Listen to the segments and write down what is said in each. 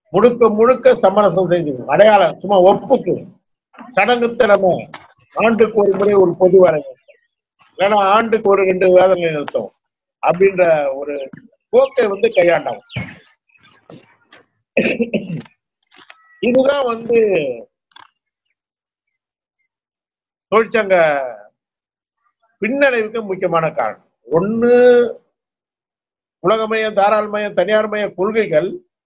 முழுக்க முழுக்க சமரசம் செஞ்சு அடையாளம் சும்மா ஒப்புக்கு சடங்குத்தனமா ஆண்டுக்கு ஒரு முறை ஒரு பொது வேலை நிறுத்தம் இல்லைன்னா ஆண்டுக்கு ஒரு ரெண்டு வேதனை நிறுத்தம் அப்படின்ற ஒரு போக்கை வந்து கையாண்டாங்க இதுதான் வந்து தொழிற்சங்க பின்னடைவுக்கு முக்கியமான காரணம் ஒண்ணு உலகமய தாராளமய தனியார்மய கொள்கைகள்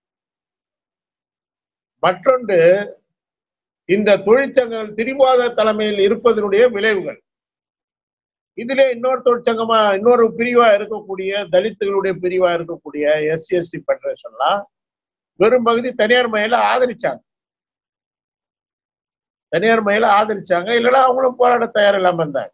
மற்றொன்று இந்த தொழிற்சங்கங்கள் திரிவாத தலைமையில் இருப்பதனுடைய விளைவுகள் இதிலே இன்னொரு தொழிற்சங்கமா இன்னொரு பிரிவா இருக்கக்கூடிய தலித்துகளுடைய பிரிவா இருக்கக்கூடிய எஸ்சி எஸ்டி பெடரேஷன்லாம் வெறும் பகுதி தனியார் மயில ஆதரிச்சாங்க தனியார் மயில ஆதரிச்சாங்க இல்லைன்னா அவங்களும் போராட தயார் இல்லாம இருந்தாங்க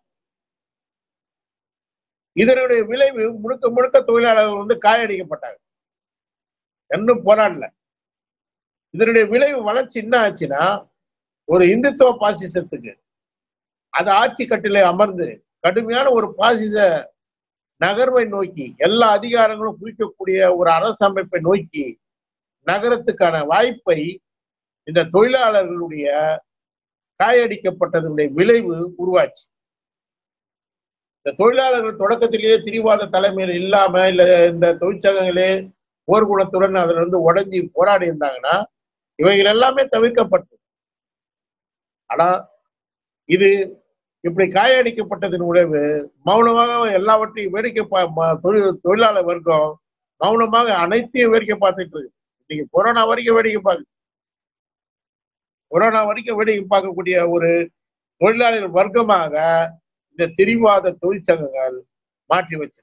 இதனுடைய விளைவு முழுக்க முழுக்க தொழிலாளர்கள் வந்து காயடிக்கப்பட்டாங்க இன்னும் போராடல இதனுடைய விளைவு வளர்ச்சி என்ன ஆச்சுன்னா ஒரு இந்துத்துவ பாசிசத்துக்கு அது ஆட்சி கட்டில அமர்ந்து கடுமையான ஒரு பாசிச நகர்வை நோக்கி எல்லா அதிகாரங்களும் குறிக்கக்கூடிய ஒரு அரசமைப்பை நோக்கி நகரத்துக்கான வாய்ப்பை இந்த தொழிலாளர்களுடைய காயடிக்கப்பட்டதனுடைய விளைவு உருவாச்சு இந்த தொழிலாளர்கள் தொடக்கத்திலேயே திரிவாத தலைமையில் இல்லாம இல்ல இந்த தொழிற்சங்கங்களே போர்க்குணத்துடன் அதுல இருந்து உடஞ்சி போராடி இருந்தாங்கன்னா இவைகள் எல்லாமே தவிர்க்கப்பட்டது ஆனா இது இப்படி காயடிக்கப்பட்டதன் விளைவு மௌனமாக எல்லாவற்றையும் வேடிக்கை பா ம- தொழில் தொழிலாளர் வர்க்கம் மௌனமாக அனைத்தையும் வேடிக்கை பார்த்துட்டு இருக்கு இன்னைக்கு கொரோனா வரைக்கும் வேடிக்கை பார்க்கு கொரோனா வரைக்கும் வேடிக்கை பார்க்கக்கூடிய ஒரு தொழிலாளர் வர்க்கமாக இந்த திரிவாத தொழிற்சங்கங்கள் மாற்றி வச்சிருக்கு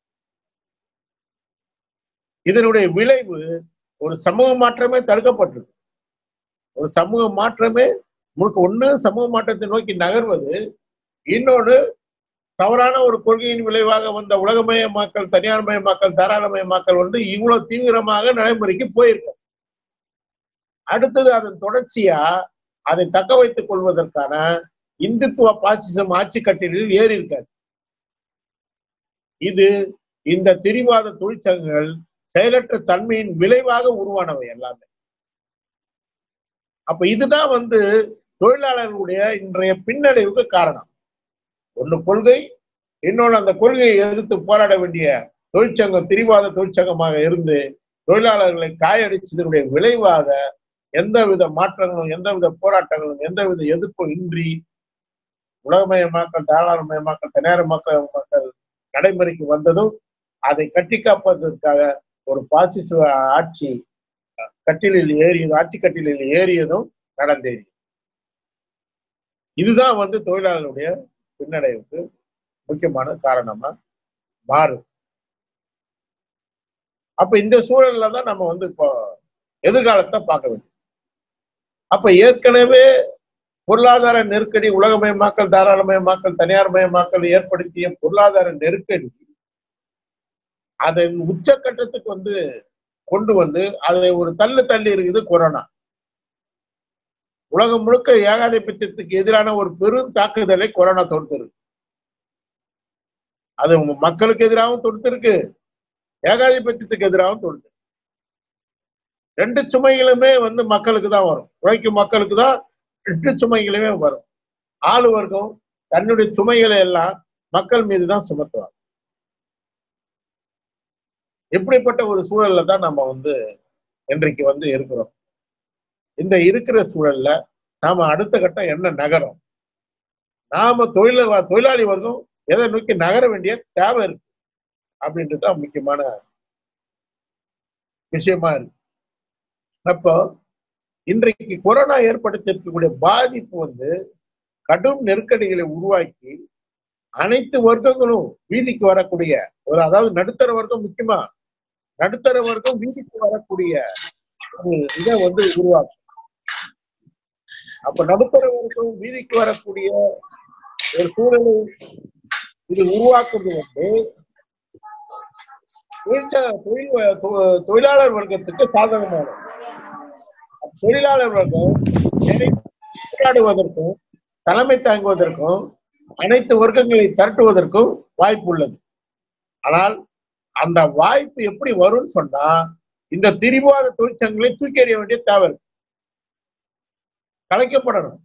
இதனுடைய விளைவு ஒரு சமூக மாற்றமே தடுக்கப்பட்டிருக்கு ஒரு சமூக மாற்றமே முழுக்க ஒண்ணு சமூக மாற்றத்தை நோக்கி நகர்வது இன்னொன்று தவறான ஒரு கொள்கையின் விளைவாக வந்த உலகமயமாக்கல் தனியார்மயமாக்கல் தாராளமயமாக்கல் வந்து இவ்வளவு தீவிரமாக நடைமுறைக்கு போயிருக்கு அடுத்தது அதன் தொடர்ச்சியா அதை தக்க வைத்துக் கொள்வதற்கான இந்துத்துவ பாசிசம் ஆட்சி கட்டிலில் ஏறி இருக்காது இது இந்த திரிவாத தொழிற்சங்கங்கள் செயலற்ற தன்மையின் விளைவாக உருவானவை எல்லாமே அப்ப இதுதான் வந்து தொழிலாளர்களுடைய இன்றைய பின்னடைவுக்கு காரணம் ஒண்ணு கொள்கை இன்னொன்று அந்த கொள்கையை எதிர்த்து போராட வேண்டிய தொழிற்சங்கம் திரிவாத தொழிற்சங்கமாக இருந்து தொழிலாளர்களை காயடிச்சதனுடைய விளைவாக எந்தவித மாற்றங்களும் எந்தவித போராட்டங்களும் எந்தவித எதிர்ப்பும் இன்றி உலகமயமாக்கல் தாராளமயமாக்கல் தனியார்மயமாக்கல் மக்கள் நடைமுறைக்கு வந்ததும் அதை கட்டி காப்பதற்காக ஒரு பாசிச ஆட்சி கட்டிலில் ஏறியது ஆட்சி கட்டிலில் ஏறியதும் நடந்தேறி இதுதான் வந்து தொழிலாளர்களுடைய பின்னடைவுக்கு முக்கியமான காரணமா மாறும் அப்ப இந்த சூழல்ல தான் நம்ம வந்து இப்போ எதிர்காலத்தை பார்க்க வேண்டும் அப்ப ஏற்கனவே பொருளாதார நெருக்கடி உலகமயமாக்கல் தாராளமயமாக்கல் தனியார்மயமாக்கல் ஏற்படுத்திய பொருளாதார நெருக்கடி அதன் உச்சக்கட்டத்துக்கு வந்து கொண்டு வந்து அதை ஒரு தள்ளு தள்ளி இருக்குது கொரோனா உலகம் முழுக்க ஏகாதிபத்தியத்துக்கு எதிரான ஒரு பெரும் தாக்குதலை கொரோனா தொடுத்திருக்கு அது உங்க மக்களுக்கு எதிராகவும் தொடுத்திருக்கு ஏகாதிபத்தியத்துக்கு எதிராகவும் தொடுத்து ரெண்டு சுமைகளுமே வந்து மக்களுக்கு தான் வரும் உழைக்கும் மக்களுக்கு தான் ரெண்டு சுமைகளுமே வரும் ஆளு வர்க்கம் தன்னுடைய சுமைகளை எல்லாம் மக்கள் மீது தான் சுமத்துவாங்க இப்படிப்பட்ட ஒரு சூழல்ல தான் நம்ம வந்து இன்றைக்கு வந்து இருக்கிறோம் இந்த இருக்கிற சூழல்ல நாம அடுத்த கட்டம் என்ன நகரம் நாம தொழில தொழிலாளி வர்க்கம் எதை நோக்கி நகர வேண்டிய தேவை இருக்கு அப்படின்றது தான் முக்கியமான விஷயமா இருக்கு அப்போ இன்றைக்கு கொரோனா ஏற்படுத்தியிருக்கக்கூடிய பாதிப்பு வந்து கடும் நெருக்கடிகளை உருவாக்கி அனைத்து வர்க்கங்களும் வீதிக்கு வரக்கூடிய ஒரு அதாவது நடுத்தர வர்க்கம் முக்கியமா நடுத்தர வர்க்கம் வீதிக்கு வரக்கூடிய ஒரு இதை வந்து உருவாக்கும் அப்ப நடுத்தர வர்க்கம் வீதிக்கு வரக்கூடிய ஒரு சூழலை இது உருவாக்குறது வந்து தொழிற்ச- தொழில் வ- தொ- தொழிலாளர் வர்க்கத்துக்கு சாதகமானது தொழிலாளர் வர்க்கம் வேலை போராடுவதற்கும் தலைமை தாங்குவதற்கும் அனைத்து வர்க்கங்களை திரட்டுவதற்கும் வாய்ப்பு உள்ளது ஆனால் அந்த வாய்ப்பு எப்படி வரும்னு சொன்னா இந்த திரிவாத தொழிற்சங்கங்களை தூக்கி எறிய வேண்டிய தேவை இருக்கு கலைக்கப்படணும்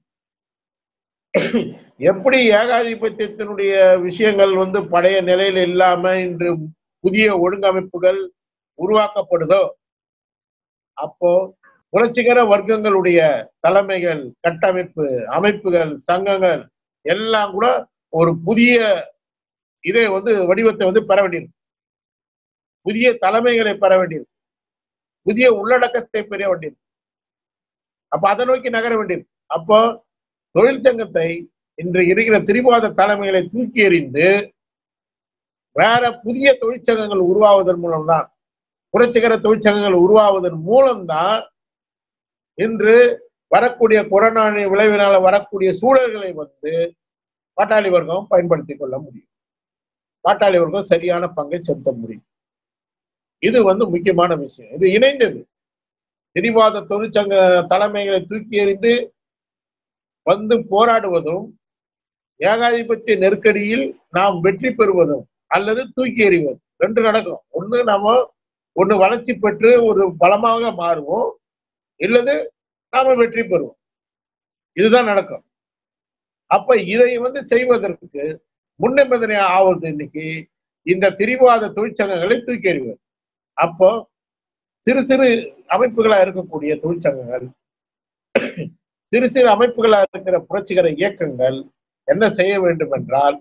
எப்படி ஏகாதிபத்தியத்தினுடைய விஷயங்கள் வந்து பழைய நிலையில் இல்லாம இன்று புதிய ஒழுங்கமைப்புகள் உருவாக்கப்படுதோ அப்போ புரட்சிகர வர்க்கங்களுடைய தலைமைகள் கட்டமைப்பு அமைப்புகள் சங்கங்கள் எல்லாம் கூட ஒரு புதிய இதை வந்து வடிவத்தை வந்து பெற வேண்டியிருக்கு புதிய தலைமைகளை பெற வேண்டியிருக்கு புதிய உள்ளடக்கத்தை பெற வேண்டியிருக்கு அப்ப அதை நோக்கி நகர வேண்டியிருக்கு அப்போ தொழிற்சங்கத்தை இன்று இருக்கிற திரிவாத தலைமைகளை தூக்கி எறிந்து வேற புதிய தொழிற்சங்கங்கள் உருவாவதன் மூலம்தான் புரட்சிகர தொழிற்சங்கங்கள் உருவாவதன் மூலம்தான் இன்று வரக்கூடிய கொரோனா விளைவினால வரக்கூடிய சூழல்களை வந்து பாட்டாளி வர்க்கம் பயன்படுத்திக் கொள்ள முடியும் பாட்டாளி வர்க்கம் சரியான பங்கை செலுத்த முடியும் இது வந்து முக்கியமான விஷயம் இது இணைந்தது திரிவாத தொழிற்சங்க தலைமைகளை தூக்கி எறிந்து வந்து போராடுவதும் ஏகாதிபத்திய நெருக்கடியில் நாம் வெற்றி பெறுவதும் அல்லது தூக்கி எறிவது ரெண்டு நடக்கும் ஒண்ணு நாம ஒண்ணு வளர்ச்சி பெற்று ஒரு பலமாக மாறுவோம் இல்லது நாம வெற்றி பெறுவோம் இதுதான் நடக்கும் அப்ப இதை வந்து செய்வதற்கு முன்னிபந்தனை ஆவது இன்னைக்கு இந்த திரிவாத தொழிற்சங்கங்களை தூக்கி எறிவது அப்போ சிறு சிறு அமைப்புகளா இருக்கக்கூடிய தொழிற்சங்கங்கள் சிறு சிறு அமைப்புகளா இருக்கிற புரட்சிகர இயக்கங்கள் என்ன செய்ய வேண்டும் என்றால்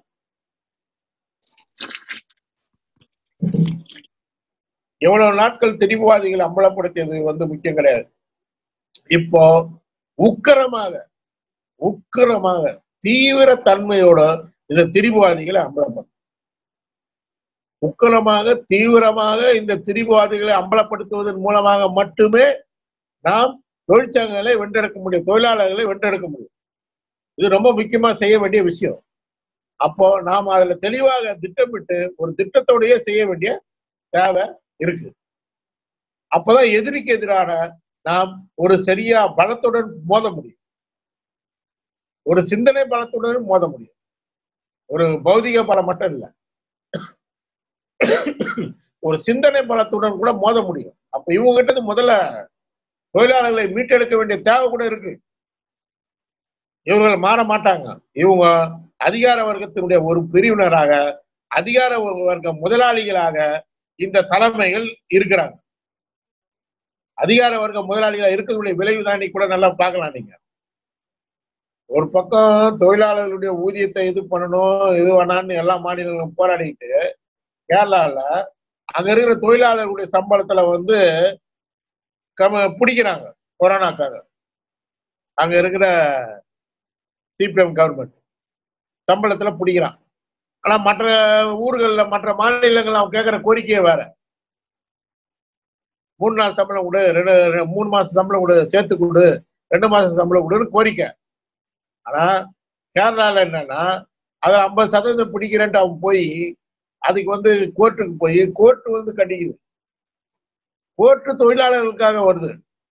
எவ்வளவு நாட்கள் திரிவாதிகள் அம்பலப்படுத்தியது வந்து முக்கியம் கிடையாது இப்போ உக்கிரமாக உக்கிரமாக தீவிர தன்மையோட இந்த திரிபுவாதிகளை அம்பலப்படுத்தும் உக்கிரமாக தீவிரமாக இந்த திரிபுவாதிகளை அம்பலப்படுத்துவதன் மூலமாக மட்டுமே நாம் தொழிற்சங்கங்களை வென்றெடுக்க முடியும் தொழிலாளர்களை வென்றெடுக்க முடியும் இது ரொம்ப முக்கியமா செய்ய வேண்டிய விஷயம் அப்போ நாம் அதுல தெளிவாக திட்டமிட்டு ஒரு திட்டத்தோடயே செய்ய வேண்டிய தேவை இருக்கு அப்பதான் எதிரிக்கு எதிரான நாம் ஒரு சரியா பலத்துடன் மோத முடியும் ஒரு சிந்தனை பலத்துடன் மோத முடியும் ஒரு பௌதிக பலம் மட்டும் இல்ல ஒரு சிந்தனை பலத்துடன் கூட மோத முடியும் அப்ப இவங்க கிட்ட இருந்து முதல்ல தொழிலாளர்களை மீட்டெடுக்க வேண்டிய தேவை கூட இருக்கு இவர்கள் மாற மாட்டாங்க இவங்க அதிகார வர்க்கத்தினுடைய ஒரு பிரிவினராக அதிகார வர்க்க முதலாளிகளாக இந்த தலைமைகள் இருக்கிறாங்க அதிகார வர்க்க முதலாளிகளா இருக்கக்கூடிய விளைவு தான் கூட நல்லா பார்க்கலாம் நீங்க ஒரு பக்கம் தொழிலாளர்களுடைய ஊதியத்தை இது பண்ணணும் இது வேணான்னு எல்லா மாநிலங்களும் போராடிட்டு கேரளால அங்க இருக்கிற தொழிலாளர்களுடைய சம்பளத்துல வந்து கம பிடிக்கிறாங்க கொரோனாக்காக அங்க இருக்கிற சிபிஎம் கவர்மெண்ட் சம்பளத்துல பிடிக்கிறான் ஆனா மற்ற ஊர்கள்ல மற்ற மாநிலங்கள் அவன் கேட்கிற கோரிக்கையே வேற மூணு நாள் சம்பளம் கொடு ரெண்டு ரெ- மூணு மாசம் சம்பளம் கொடு சேர்த்து கொடு ரெண்டு மாசம் சம்பளம் கொடுன்னு கோரிக்கை ஆனா கேரளால என்னன்னா அதை ஐம்பது சதவீதம் பிடிக்கிறேன்ட்டு அவன் போய் அதுக்கு வந்து கோர்ட்டுக்கு போய் கோர்ட் வந்து கண்டிக்குது கோர்ட்டு தொழிலாளர்களுக்காக வருது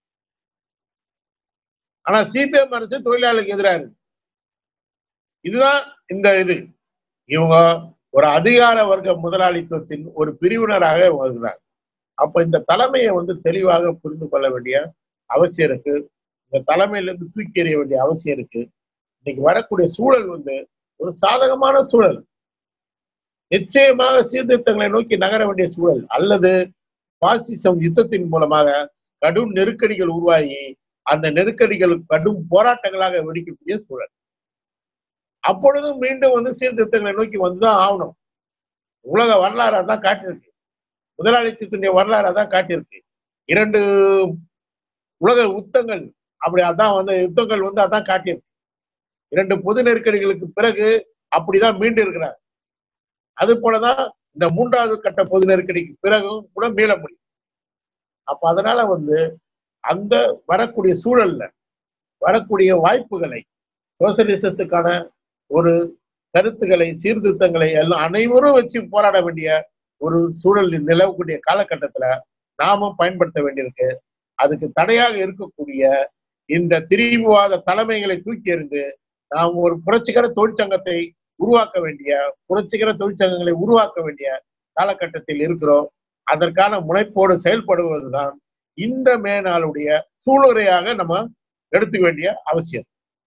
ஆனா சிபிஎம் அரசு தொழிலாளர்களுக்கு எதிராக இருக்கு இதுதான் இந்த இது இவங்க ஒரு அதிகார வர்க்க முதலாளித்துவத்தின் ஒரு பிரிவினராக இவங்க இருக்கிறாங்க அப்ப இந்த தலைமையை வந்து தெளிவாக புரிந்து கொள்ள வேண்டிய அவசியம் இருக்கு இந்த தலைமையிலிருந்து தூக்கி எறிய வேண்டிய அவசியம் இருக்கு இன்னைக்கு வரக்கூடிய சூழல் வந்து ஒரு சாதகமான சூழல் நிச்சயமாக சீர்திருத்தங்களை நோக்கி நகர வேண்டிய சூழல் அல்லது பாசிசம் யுத்தத்தின் மூலமாக கடும் நெருக்கடிகள் உருவாகி அந்த நெருக்கடிகள் கடும் போராட்டங்களாக வெடிக்கக்கூடிய சூழல் அப்பொழுதும் மீண்டும் வந்து சீர்திருத்தங்களை நோக்கி வந்துதான் ஆகணும் உலக வரலாறு அதான் காட்டியிருக்கு முதலாளித்துவத்தினுடைய வரலாறு அதான் காட்டியிருக்கு இரண்டு உலக யுத்தங்கள் அப்படி அதான் வந்து யுத்தங்கள் வந்து அதான் காட்டியிருக்கு இரண்டு பொது நெருக்கடிகளுக்கு பிறகு அப்படிதான் மீண்டு இருக்கிறார் அது போலதான் இந்த மூன்றாவது கட்ட பொது நெருக்கடிக்கு பிறகும் கூட மீள முடியும் அப்ப அதனால வந்து அந்த வரக்கூடிய சூழல்ல வரக்கூடிய வாய்ப்புகளை சோசலிசத்துக்கான ஒரு கருத்துக்களை சீர்திருத்தங்களை எல்லாம் அனைவரும் வச்சு போராட வேண்டிய ஒரு சூழல் நிலவக்கூடிய காலகட்டத்துல நாமும் பயன்படுத்த வேண்டியிருக்கு அதுக்கு தடையாக இருக்கக்கூடிய இந்த திரிவுவாத தலைமைகளை தூக்கி எறிந்து நாம் ஒரு புரட்சிகர தொழிற்சங்கத்தை உருவாக்க வேண்டிய புரட்சிகர தொழிற்சங்கங்களை உருவாக்க வேண்டிய காலகட்டத்தில் இருக்கிறோம் அதற்கான முனைப்போடு செயல்படுவதுதான் இந்த மேனாளுடைய சூளுரையாக நம்ம எடுத்துக்க வேண்டிய அவசியம்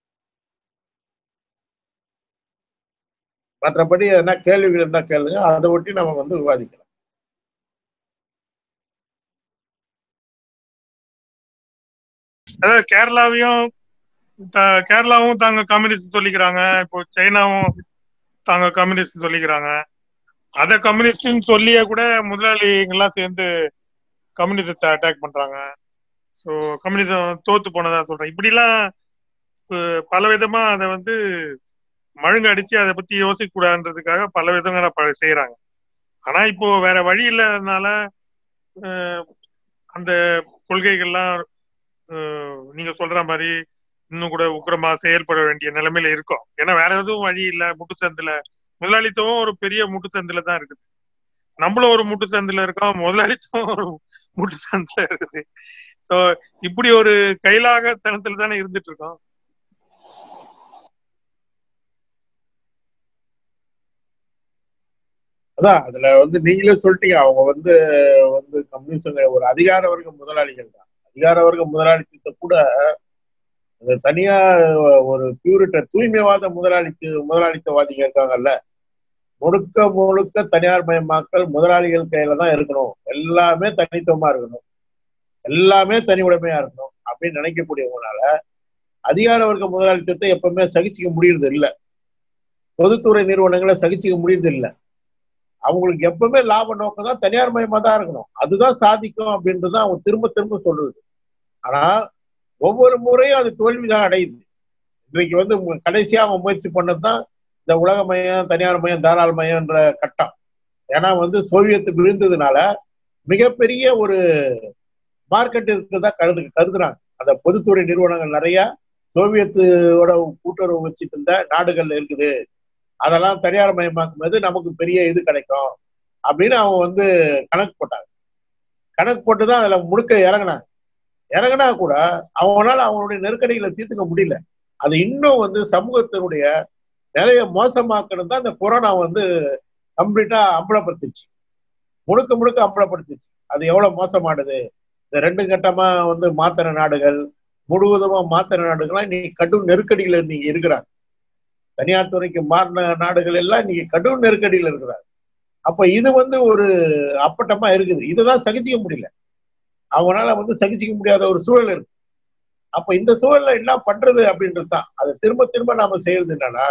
மற்றபடி எதனா கேள்விகள் இருந்தா கேளுங்க அதை ஒட்டி நம்ம வந்து விவாதிக்கலாம் அதாவது கேரளாவையும் த- கேரளாவும் தாங்க கம்யூனிஸ்ட் சொல்லிக்கிறாங்க இப்போ சைனாவும் தாங்க கம்யூனிஸ்ட் சொல்லிக்கிறாங்க அத கம்யூனிஸ்ட்னு சொல்லியே கூட முதலாளிகள்லாம் சேர்ந்து கம்யூனிசத்தை அட்டாக் பண்றாங்க ஸோ கம்யூனிசம் தோத்து போனதா சொல்றேன் இப்படிலாம் அஹ், பல விதமா அதை வந்து மழுங்க அடிச்சு அதை பத்தி யோசிக்க கூடாதுன்றதுக்காக பல விதங்களை ப- செய்யறாங்க ஆனா இப்போ வேற வழி இல்லாததுனால அஹ், அந்த கொள்கைகள்லாம் அஹ், நீங்க சொல்ற மாதிரி இன்னும் கூட உக்கிரமா செயல்பட வேண்டிய நிலைமையில இருக்கோம் ஏன்னா வேற எதுவும் வழி இல்ல முட்டுச்சந்துல முதலாளித்துவம் ஒரு பெரிய முட்டுச்சந்துல தான் இருக்குது நம்மளும் ஒரு முட்டுச்சந்துல இருக்கோம் முதலாளித்துவம் ஒரு முட்டுச்சந்துல இருக்குது ஸோ இப்படி ஒரு கைலாக தனத்துல தானே இருந்துட்டு இருக்கோம் அதான் அதுல வந்து நீங்களே சொல்லிட்டீங்க அவங்க வந்து வந்து கம்யூனிஸ்ட் ஒரு அதிகார வர்க்க முதலாளிகள் தான் அதிகார வர்க்க முதலாளித்தத்தை கூட அந்த தனியா ஒரு பியூரிட்ட தூய்மைவாத முதலாளித்து முதலாளித்தவாதிகள் இருக்காங்கல்ல முழுக்க முழுக்க தனியார் மயமாக்கல் முதலாளிகள் கையில தான் இருக்கணும் எல்லாமே தனித்துவமா இருக்கணும் எல்லாமே தனி உடைமையா இருக்கணும் அப்படின்னு நினைக்கக்கூடியவங்களால அதிகார வர்க்க முதலாளித்தத்தை எப்பவுமே சகிச்சுக்க முடியறது இல்லை பொதுத்துறை நிறுவனங்களை சகிச்சுக்க முடியறது இல்லை அவங்களுக்கு எப்பவுமே லாப நோக்கம் தான் தனியார் மயமா தான் இருக்கணும் அதுதான் சாதிக்கும் அப்படின்றது அவங்க திரும்ப திரும்ப சொல்றது ஆனா ஒவ்வொரு முறையும் அது தோல்விதான் அடையுது இன்றைக்கு வந்து மு- கடைசியா அவங்க முயற்சி பண்ணதுதான் இந்த உலக மையம் தனியார் மையம் தாராள மையம்ன்ற கட்டம் ஏன்னா வந்து சோவியத் விழுந்ததுனால மிகப்பெரிய ஒரு மார்க்கெட் இருக்கிறதா கருது கருதுறாங்க அந்த பொதுத்துறை நிறுவனங்கள் நிறைய சோவியத்தோட கூட்டுறவு வச்சுட்டு இருந்த நாடுகள்ல இருக்குது அதெல்லாம் தனியார் மயமாக்கும் போது நமக்கு பெரிய இது கிடைக்கும் அப்படின்னு அவங்க வந்து கணக்கு போட்டாங்க கணக்கு போட்டு தான் அதுல முழுக்க இறங்குனாங்க இறங்குனா கூட அவங்களால அவங்களுடைய நெருக்கடிகளை தீர்த்துக்க முடியல அது இன்னும் வந்து சமூகத்தினுடைய நிலைய மோசமாக்கணும் தான் இந்த கொரோனா வந்து கம்ப்ளீட்டா அம்பலப்படுத்துச்சு முழுக்க முழுக்க அம்பலப்படுத்துச்சு அது எவ்வளவு மோசமானது இந்த ரெண்டு கட்டமா வந்து மாத்திர நாடுகள் முழுவதுமா மாத்திர நாடுகள்லாம் இன்னைக்கு கடும் நெருக்கடியில இன்னைக்கு இருக்கிறாங்க தனியார் துறைக்கு மாறின நாடுகள் எல்லாம் இன்னைக்கு கடும் நெருக்கடியில் இருக்கிறாங்க அப்ப இது வந்து ஒரு அப்பட்டமா இருக்குது இதுதான் சகிச்சிக்க முடியல அவங்களால வந்து சகிச்சிக்க முடியாத ஒரு சூழல் இருக்கு அப்ப இந்த சூழல்ல என்ன பண்றது அப்படின்றது தான் அதை திரும்ப திரும்ப நாம செய்யறது என்னன்னா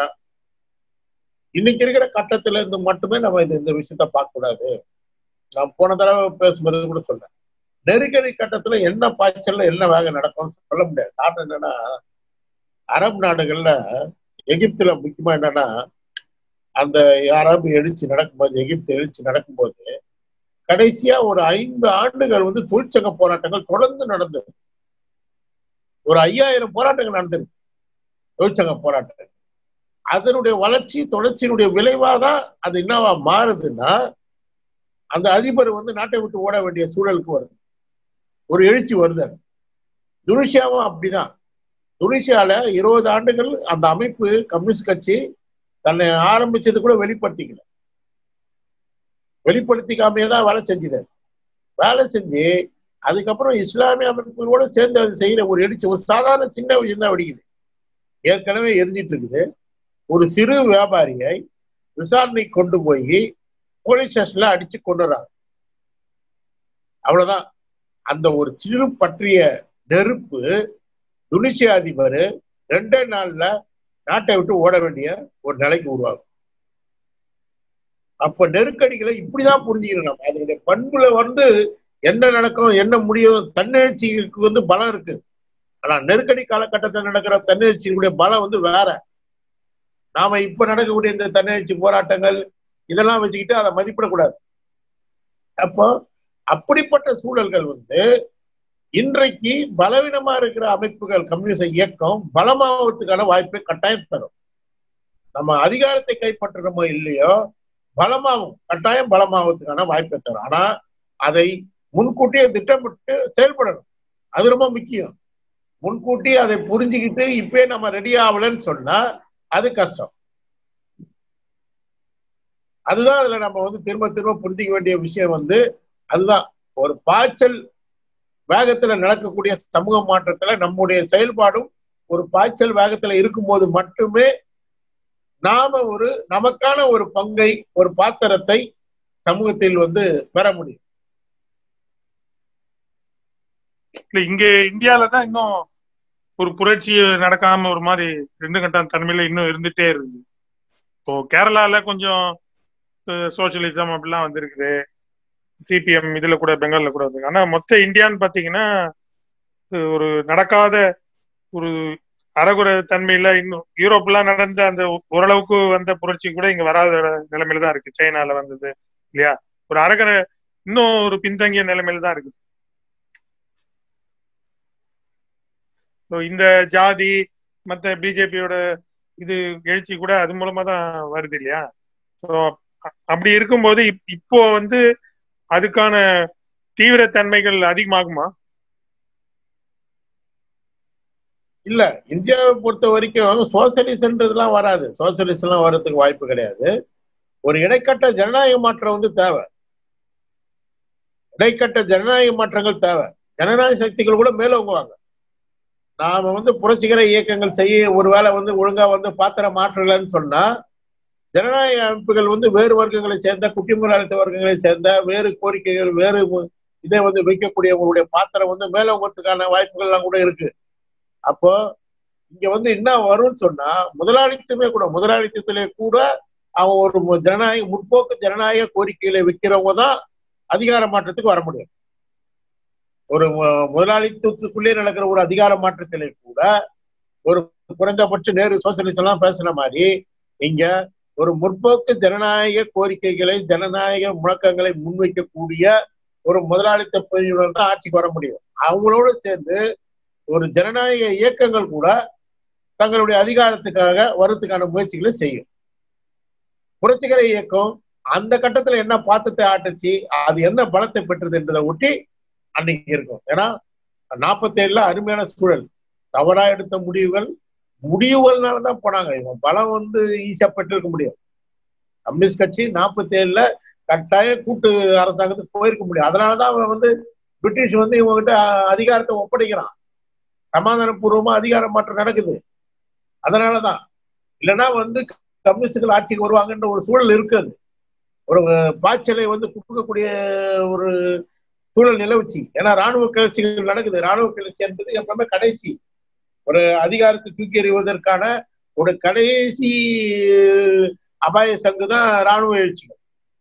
இன்னைக்கு இருக்கிற கட்டத்துல இருந்து மட்டுமே நம்ம இது இந்த விஷயத்த பார்க்க கூடாது நான் போன தடவை பேசும்போது கூட சொன்னேன் நெருக்கடி கட்டத்துல என்ன பாய்ச்சல்ல என்ன வேக நடக்கும்னு சொல்ல முடியாது காரணம் என்னன்னா அரபு நாடுகள்ல எகிப்துல முக்கியமா என்னன்னா அந்த அரபு எழுச்சி நடக்கும்போது எகிப்து எழுச்சி நடக்கும்போது கடைசியா ஒரு ஐந்து ஆண்டுகள் வந்து தொழிற்சங்க போராட்டங்கள் தொடர்ந்து நடந்தது ஒரு ஐயாயிரம் போராட்டங்கள் நடந்திருக்கு தொழிற்சங்க போராட்டங்கள் அதனுடைய வளர்ச்சி தொடர்ச்சியினுடைய விளைவாக தான் அது என்னவா மாறுதுன்னா அந்த அதிபர் வந்து நாட்டை விட்டு ஓட வேண்டிய சூழலுக்கு வருது ஒரு எழுச்சி வருது அது. துனிஷியாவும் அப்படிதான் துனிஷியால இருபது ஆண்டுகள் அந்த அமைப்பு கம்யூனிஸ்ட் கட்சி தன்னை ஆரம்பிச்சது கூட வெளிப்படுத்திக்கல வெளிப்படுத்திக்காமையே தான் வேலை செஞ்சது வேலை செஞ்சு அதுக்கப்புறம் இஸ்லாமிய அமைப்புகளோட சேர்ந்து அது செய்யற ஒரு எழுச்சி ஒரு சாதாரண சின்ன விஷயம் தான் வெடிக்குது ஏற்கனவே எரிஞ்சிட்டு இருக்குது ஒரு சிறு வியாபாரியை விசாரணை கொண்டு போய் போலீஸ் ஸ்டேஷன்ல அடிச்சு கொண்டுறாங்க அவ்வளவுதான் அந்த ஒரு சிறு பற்றிய நெருப்பு துனிசிய அதிபர் ரெண்டே நாள்ல நாட்டை விட்டு ஓட வேண்டிய ஒரு நிலைக்கு உருவாகும் அப்ப நெருக்கடிகளை இப்படிதான் புரிஞ்சுக்கணும் நம்ம அதனுடைய பண்புல வந்து என்ன நடக்கும் என்ன முடியும் தன்னெழுச்சிக்கு வந்து பலம் இருக்கு ஆனா நெருக்கடி காலகட்டத்தில் நடக்கிற தன்னெழுச்சியினுடைய பலம் வந்து வேற நாம இப்ப நடக்கக்கூடிய இந்த தன்னெழுச்சி போராட்டங்கள் இதெல்லாம் வச்சுக்கிட்டு அதை மதிப்பிடக்கூடாது அப்போ அப்படிப்பட்ட சூழல்கள் வந்து இன்றைக்கு பலவீனமா இருக்கிற அமைப்புகள் கம்யூனிச இயக்கம் பலமாவதுக்கான வாய்ப்பை கட்டாயம் தரும் நம்ம அதிகாரத்தை கைப்பற்றணுமோ இல்லையோ பலமாகும் கட்டாயம் பலமாவதுக்கான வாய்ப்பை தரும் ஆனா அதை முன்கூட்டியே திட்டமிட்டு செயல்படணும் அது ரொம்ப முக்கியம் முன்கூட்டி அதை புரிஞ்சுக்கிட்டு இப்பயே நம்ம ரெடி ஆகலன்னு சொன்னா அது கஷ்டம் அதுதான் அதுல நம்ம வந்து திரும்ப திரும்ப புரிஞ்சிக்க வேண்டிய விஷயம் வந்து அதுதான் ஒரு பாய்ச்சல் வேகத்துல நடக்கக்கூடிய சமூக மாற்றத்துல நம்முடைய செயல்பாடும் ஒரு பாய்ச்சல் வேகத்துல இருக்கும்போது மட்டுமே நாம ஒரு நமக்கான ஒரு பங்கை ஒரு பாத்திரத்தை சமூகத்தில் வந்து பெற முடியும் இல்ல இங்க இந்தியால தான் இன்னும் ஒரு புரட்சி நடக்காம ஒரு மாதிரி ரெண்டு கட்டம் தன்மையில இன்னும் இருந்துட்டே இருக்குது இப்போ கேரளால கொஞ்சம் சோசியலிசம் அப்படிலாம் வந்திருக்குது சிபிஎம் இதுல கூட பெங்கால்ல கூட வந்து ஆனா மொத்த இந்தியான்னு பாத்தீங்கன்னா இது ஒரு நடக்காத ஒரு அறகுறை தன்மையில இன்னும் யூரோப்லாம் நடந்த அந்த ஓரளவுக்கு வந்த புரட்சி கூட இங்க வராத நிலைமையில தான் இருக்கு சைனால வந்தது இல்லையா ஒரு அறகுறை இன்னும் ஒரு பின்தங்கிய நிலைமையில தான் இருக்கு So, இந்த ஜாதி மத்த பிஜேபியோட இது எழுச்சி கூட அது மூலமா தான் வருது இல்லையா ஸோ அப்படி இருக்கும்போது இப்- இப்போ வந்து அதுக்கான தீவிரத்தன்மைகள் அதிகமாகுமா இல்ல இந்தியாவை பொறுத்த வரைக்கும் சோசியலிசம்ன்றதுலாம் வராது சோசியலிசம்லாம் வர்றதுக்கு வாய்ப்பு கிடையாது ஒரு இடைக்கட்ட ஜனநாயக மாற்றம் வந்து தேவை இடைக்கட்ட ஜனநாயக மாற்றங்கள் தேவை ஜனநாயக சக்திகள் கூட மேலோங்குவாங்க நாம வந்து புரட்சிகர இயக்கங்கள் செய்ய ஒருவேளை வந்து ஒழுங்கா வந்து பாத்திரம் மாற்றலன்னு சொன்னா ஜனநாயக அமைப்புகள் வந்து வேறு வர்க்கங்களை சேர்ந்த குட்டி முதலாளித்த வர்க்கங்களை சேர்ந்த வேறு கோரிக்கைகள் வேறு மு- இதை வந்து வைக்கக்கூடியவங்களுடைய பாத்திரம் வந்து மேலோங்கறதுக்கான வாய்ப்புகள் எல்லாம் கூட இருக்கு அப்போ இங்க வந்து என்ன வரும்னு சொன்னா முதலாளித்துவமே கூட முதலாளித்தத்திலே கூட அவன் ஒரு மு- ஜனநாயக முற்போக்கு ஜனநாயக கோரிக்கைகளை வைக்கிறவங்க தான் அதிகார மாற்றத்துக்கு வர முடியும் ஒரு மு- முதலாளித்துவத்துக்குள்ளே நடக்கிற ஒரு அதிகார மாற்றத்திலே கூட ஒரு குறைந்தபட்ச நேரு சோசியலிசம் எல்லாம் பேசுன மாதிரி இங்க ஒரு முற்போக்கு ஜனநாயக கோரிக்கைகளை ஜனநாயக முழக்கங்களை முன்வைக்கக்கூடிய ஒரு முதலாளித்த பிரிவினர் தான் ஆட்சிக்கு வர முடியும் அவங்களோட சேர்ந்து ஒரு ஜனநாயக இயக்கங்கள் கூட தங்களுடைய அதிகாரத்துக்காக வரதுக்கான முயற்சிகளை செய்யும் புரட்சிகர இயக்கம் அந்த கட்டத்துல என்ன பாத்தத்தை ஆட்டுச்சு அது என்ன பலத்தை பெற்றது என்றதை ஒட்டி அன்னைக்கு இருக்கும் ஏன்னா நாற்பத்தி ஏழுல அருமையான சூழல் தவறா எடுத்த முடிவுகள் முடிவுகள்னால தான் போனாங்க இவன் பலம் வந்து ஈஸியா பெற்றிருக்க முடியும் கம்யூனிஸ்ட் கட்சி நாற்பத்தி ஏழுல கட்டாய கூட்டு அரசாங்கத்துக்கு போயிருக்க முடியும் அதனாலதான் அவன் வந்து பிரிட்டிஷ் வந்து இவங்ககிட்ட அதிகாரத்தை ஒப்படைக்கிறான் சமாதானபூர்வமா அதிகார மாற்றம் நடக்குது அதனாலதான் இல்லைன்னா வந்து கம்யூனிஸ்டுகள் ஆட்சிக்கு வருவாங்கன்ற ஒரு சூழல் இருக்குது ஒரு பாய்ச்சலை வந்து குப்புக்கக்கூடிய ஒரு சூழல் நிலவுச்சு ஏன்னா ராணுவ கிளர்ச்சிகள் நடக்குது ராணுவ கிளர்ச்சி என்பது எப்பவுமே கடைசி ஒரு அதிகாரத்தை தூக்கி எறிவதற்கான ஒரு கடைசி அபாய சங்கு தான் ராணுவ எழுச்சிகள்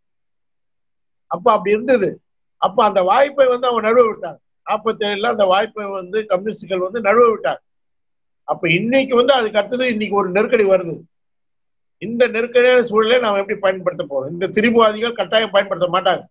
அப்ப அப்படி இருந்தது அப்ப அந்த வாய்ப்பை வந்து அவங்க நழுவ விட்டாங்க நாற்பத்தி ஏழுல அந்த வாய்ப்பை வந்து கம்யூனிஸ்டுகள் வந்து நழுவ விட்டாங்க அப்ப இன்னைக்கு வந்து அதுக்கு அடுத்தது இன்னைக்கு ஒரு நெருக்கடி வருது இந்த நெருக்கடியான சூழலை நாம் எப்படி பயன்படுத்த போறோம் இந்த திரிபுவாதிகள் கட்டாயம் பயன்படுத்த மாட்டாங்க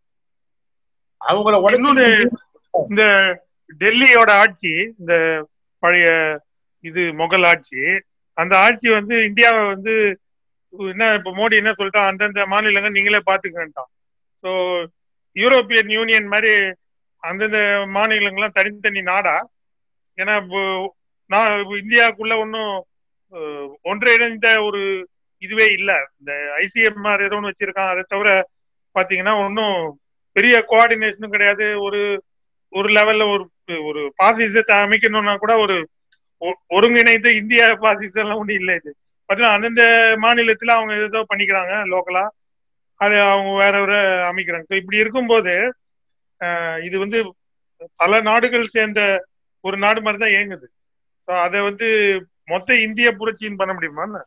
அவங்கள இன்னொன்னு உடனே இந்த டெல்லியோட ஆட்சி இந்த பழைய இது முகல் ஆட்சி அந்த ஆட்சி வந்து இந்தியாவை வந்து என்ன இப்ப மோடி என்ன சொல்லிட்டான் அந்தந்த மாநிலங்கள் நீங்களே பாத்துக்கிட்டான் ஸோ யூரோப்பியன் யூனியன் மாதிரி அந்தந்த மாநிலங்கள்லாம் தனித்தனி நாடா ஏன்னா இப்போ நான் இப்போ இந்தியாவுக்குள்ள ஒன்றும் ஒன்றிணைந்த ஒரு இதுவே இல்ல இந்த ஐசிஎம்ஆர் ஏதோ ஒன்று வச்சிருக்கான் அதை தவிர பாத்தீங்கன்னா ஒன்றும் பெரிய கோஆர்டினேஷனும் கிடையாது ஒரு ஒரு லெவல்ல ஒரு ஒரு பாசிசத்தை அமைக்கணும்னா கூட ஒரு ஒ- ஒருங்கிணைந்த இந்திய பாசிசம் எல்லாம் ஒன்றும் இல்லை இது பாத்தீங்கன்னா அந்தந்த மாநிலத்துல அவங்க ஏதோ பண்ணிக்கிறாங்க லோக்கலா அது அவங்க வேற வேற அமைக்கிறாங்க ஸோ இப்படி இருக்கும்போது அஹ், இது வந்து பல நாடுகள் சேர்ந்த ஒரு நாடு மாதிரி தான் இயங்குது ஸோ அதை வந்து மொத்த இந்திய புரட்சின்னு பண்ண முடியுமா என்ன?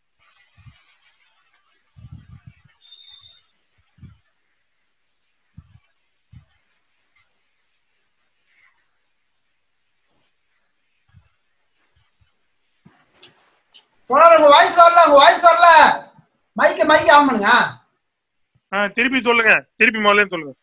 தொடர் உங்க வாய்ஸ் வரல உங்க வாய்ஸ் வரல மைக்க மைக்க ஆன் பண்ணுங்க ஆஹ் திருப்பி சொல்லுங்க திருப்பி முதல்ல சொல்லுங்க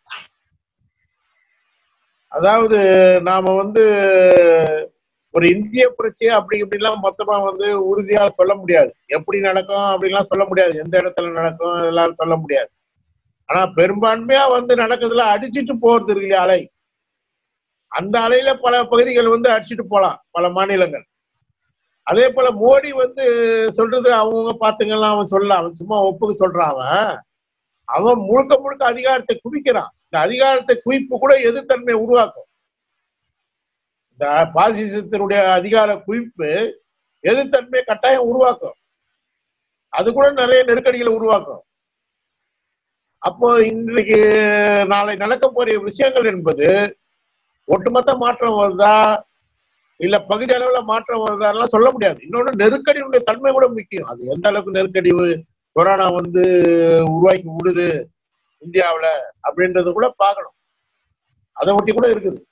அதாவது நாம வந்து ஒரு இந்திய புரட்சி அப்படி இப்படிலாம் மொத்தமா வந்து உறுதியா சொல்ல முடியாது எப்படி நடக்கும் அப்படிலாம் சொல்ல முடியாது எந்த இடத்துல நடக்கும் இதெல்லாம் சொல்ல முடியாது ஆனா பெரும்பான்மையா வந்து நடக்கிறதுல அடிச்சிட்டு போறது இருக்கு இல்லையா அலை அந்த அலையில பல பகுதிகள் வந்து அடிச்சிட்டு போலாம் பல மாநிலங்கள் அதே போல மோடி வந்து சொல்றது அவங்கவுங்க பாத்துங்கலாம் அவன் சொல்லலாம் அவன் சும்மா ஒப்புக்கு சொல்றான் அவன் அவன் முழுக்க முழுக்க அதிகாரத்தை குவிக்கிறான் இந்த அதிகாரத்தை குவிப்பு கூட எதிர்த்தன்மையை உருவாக்கும் இந்த பாசிசத்தினுடைய அதிகார குவிப்பு எதிர்த்தன்மையை கட்டாயம் உருவாக்கும் அது கூட நிறைய நெருக்கடிகளை உருவாக்கும் அப்போ இன்றைக்கு நாளை நடக்க போற விஷயங்கள் என்பது ஒட்டுமொத்த மாற்றம் வருதா இல்ல பகுதி அளவுல மாற்றம் வருதாலாம் சொல்ல முடியாது இன்னொன்னு நெருக்கடியுடைய தன்மை கூட முக்கியம் அது எந்த அளவுக்கு நெருக்கடி கொரோனா வந்து உருவாக்கி விடுது இந்தியாவுல அப்படின்றது கூட பார்க்கணும் அதை ஒட்டி கூட இருக்குது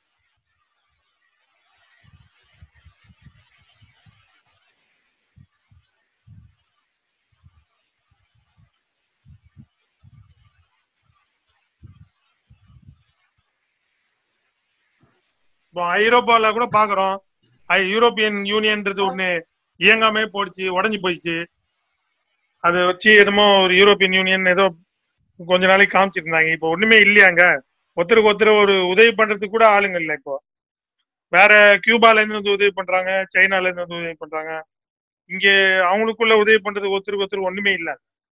இப்போ ஐரோப்பால கூட பாக்குறோம் ஐ- யூரோப்பியன் யூனியன்ன்றது ஒண்ணு இயங்காமே போயிடுச்சு உடஞ்சு போயிடுச்சு அதை வச்சு என்னமோ ஒரு யூரோப்பியன் யூனியன் ஏதோ கொஞ்ச நாளைக்கு காமிச்சிருந்தாங்க இப்போ ஒண்ணுமே இல்லையாங்க ஒருத்தருக்கு ஒருத்தர் ஒரு உதவி பண்றதுக்கு கூட ஆளுங்க இல்லை இப்போ வேற கியூபால இருந்து வந்து உதவி பண்றாங்க சைனால இருந்து வந்து உதவி பண்றாங்க இங்க அவங்களுக்குள்ள உதவி பண்றதுக்கு ஒருத்தருக்கு ஒருத்தர் ஒண்ணுமே இல்ல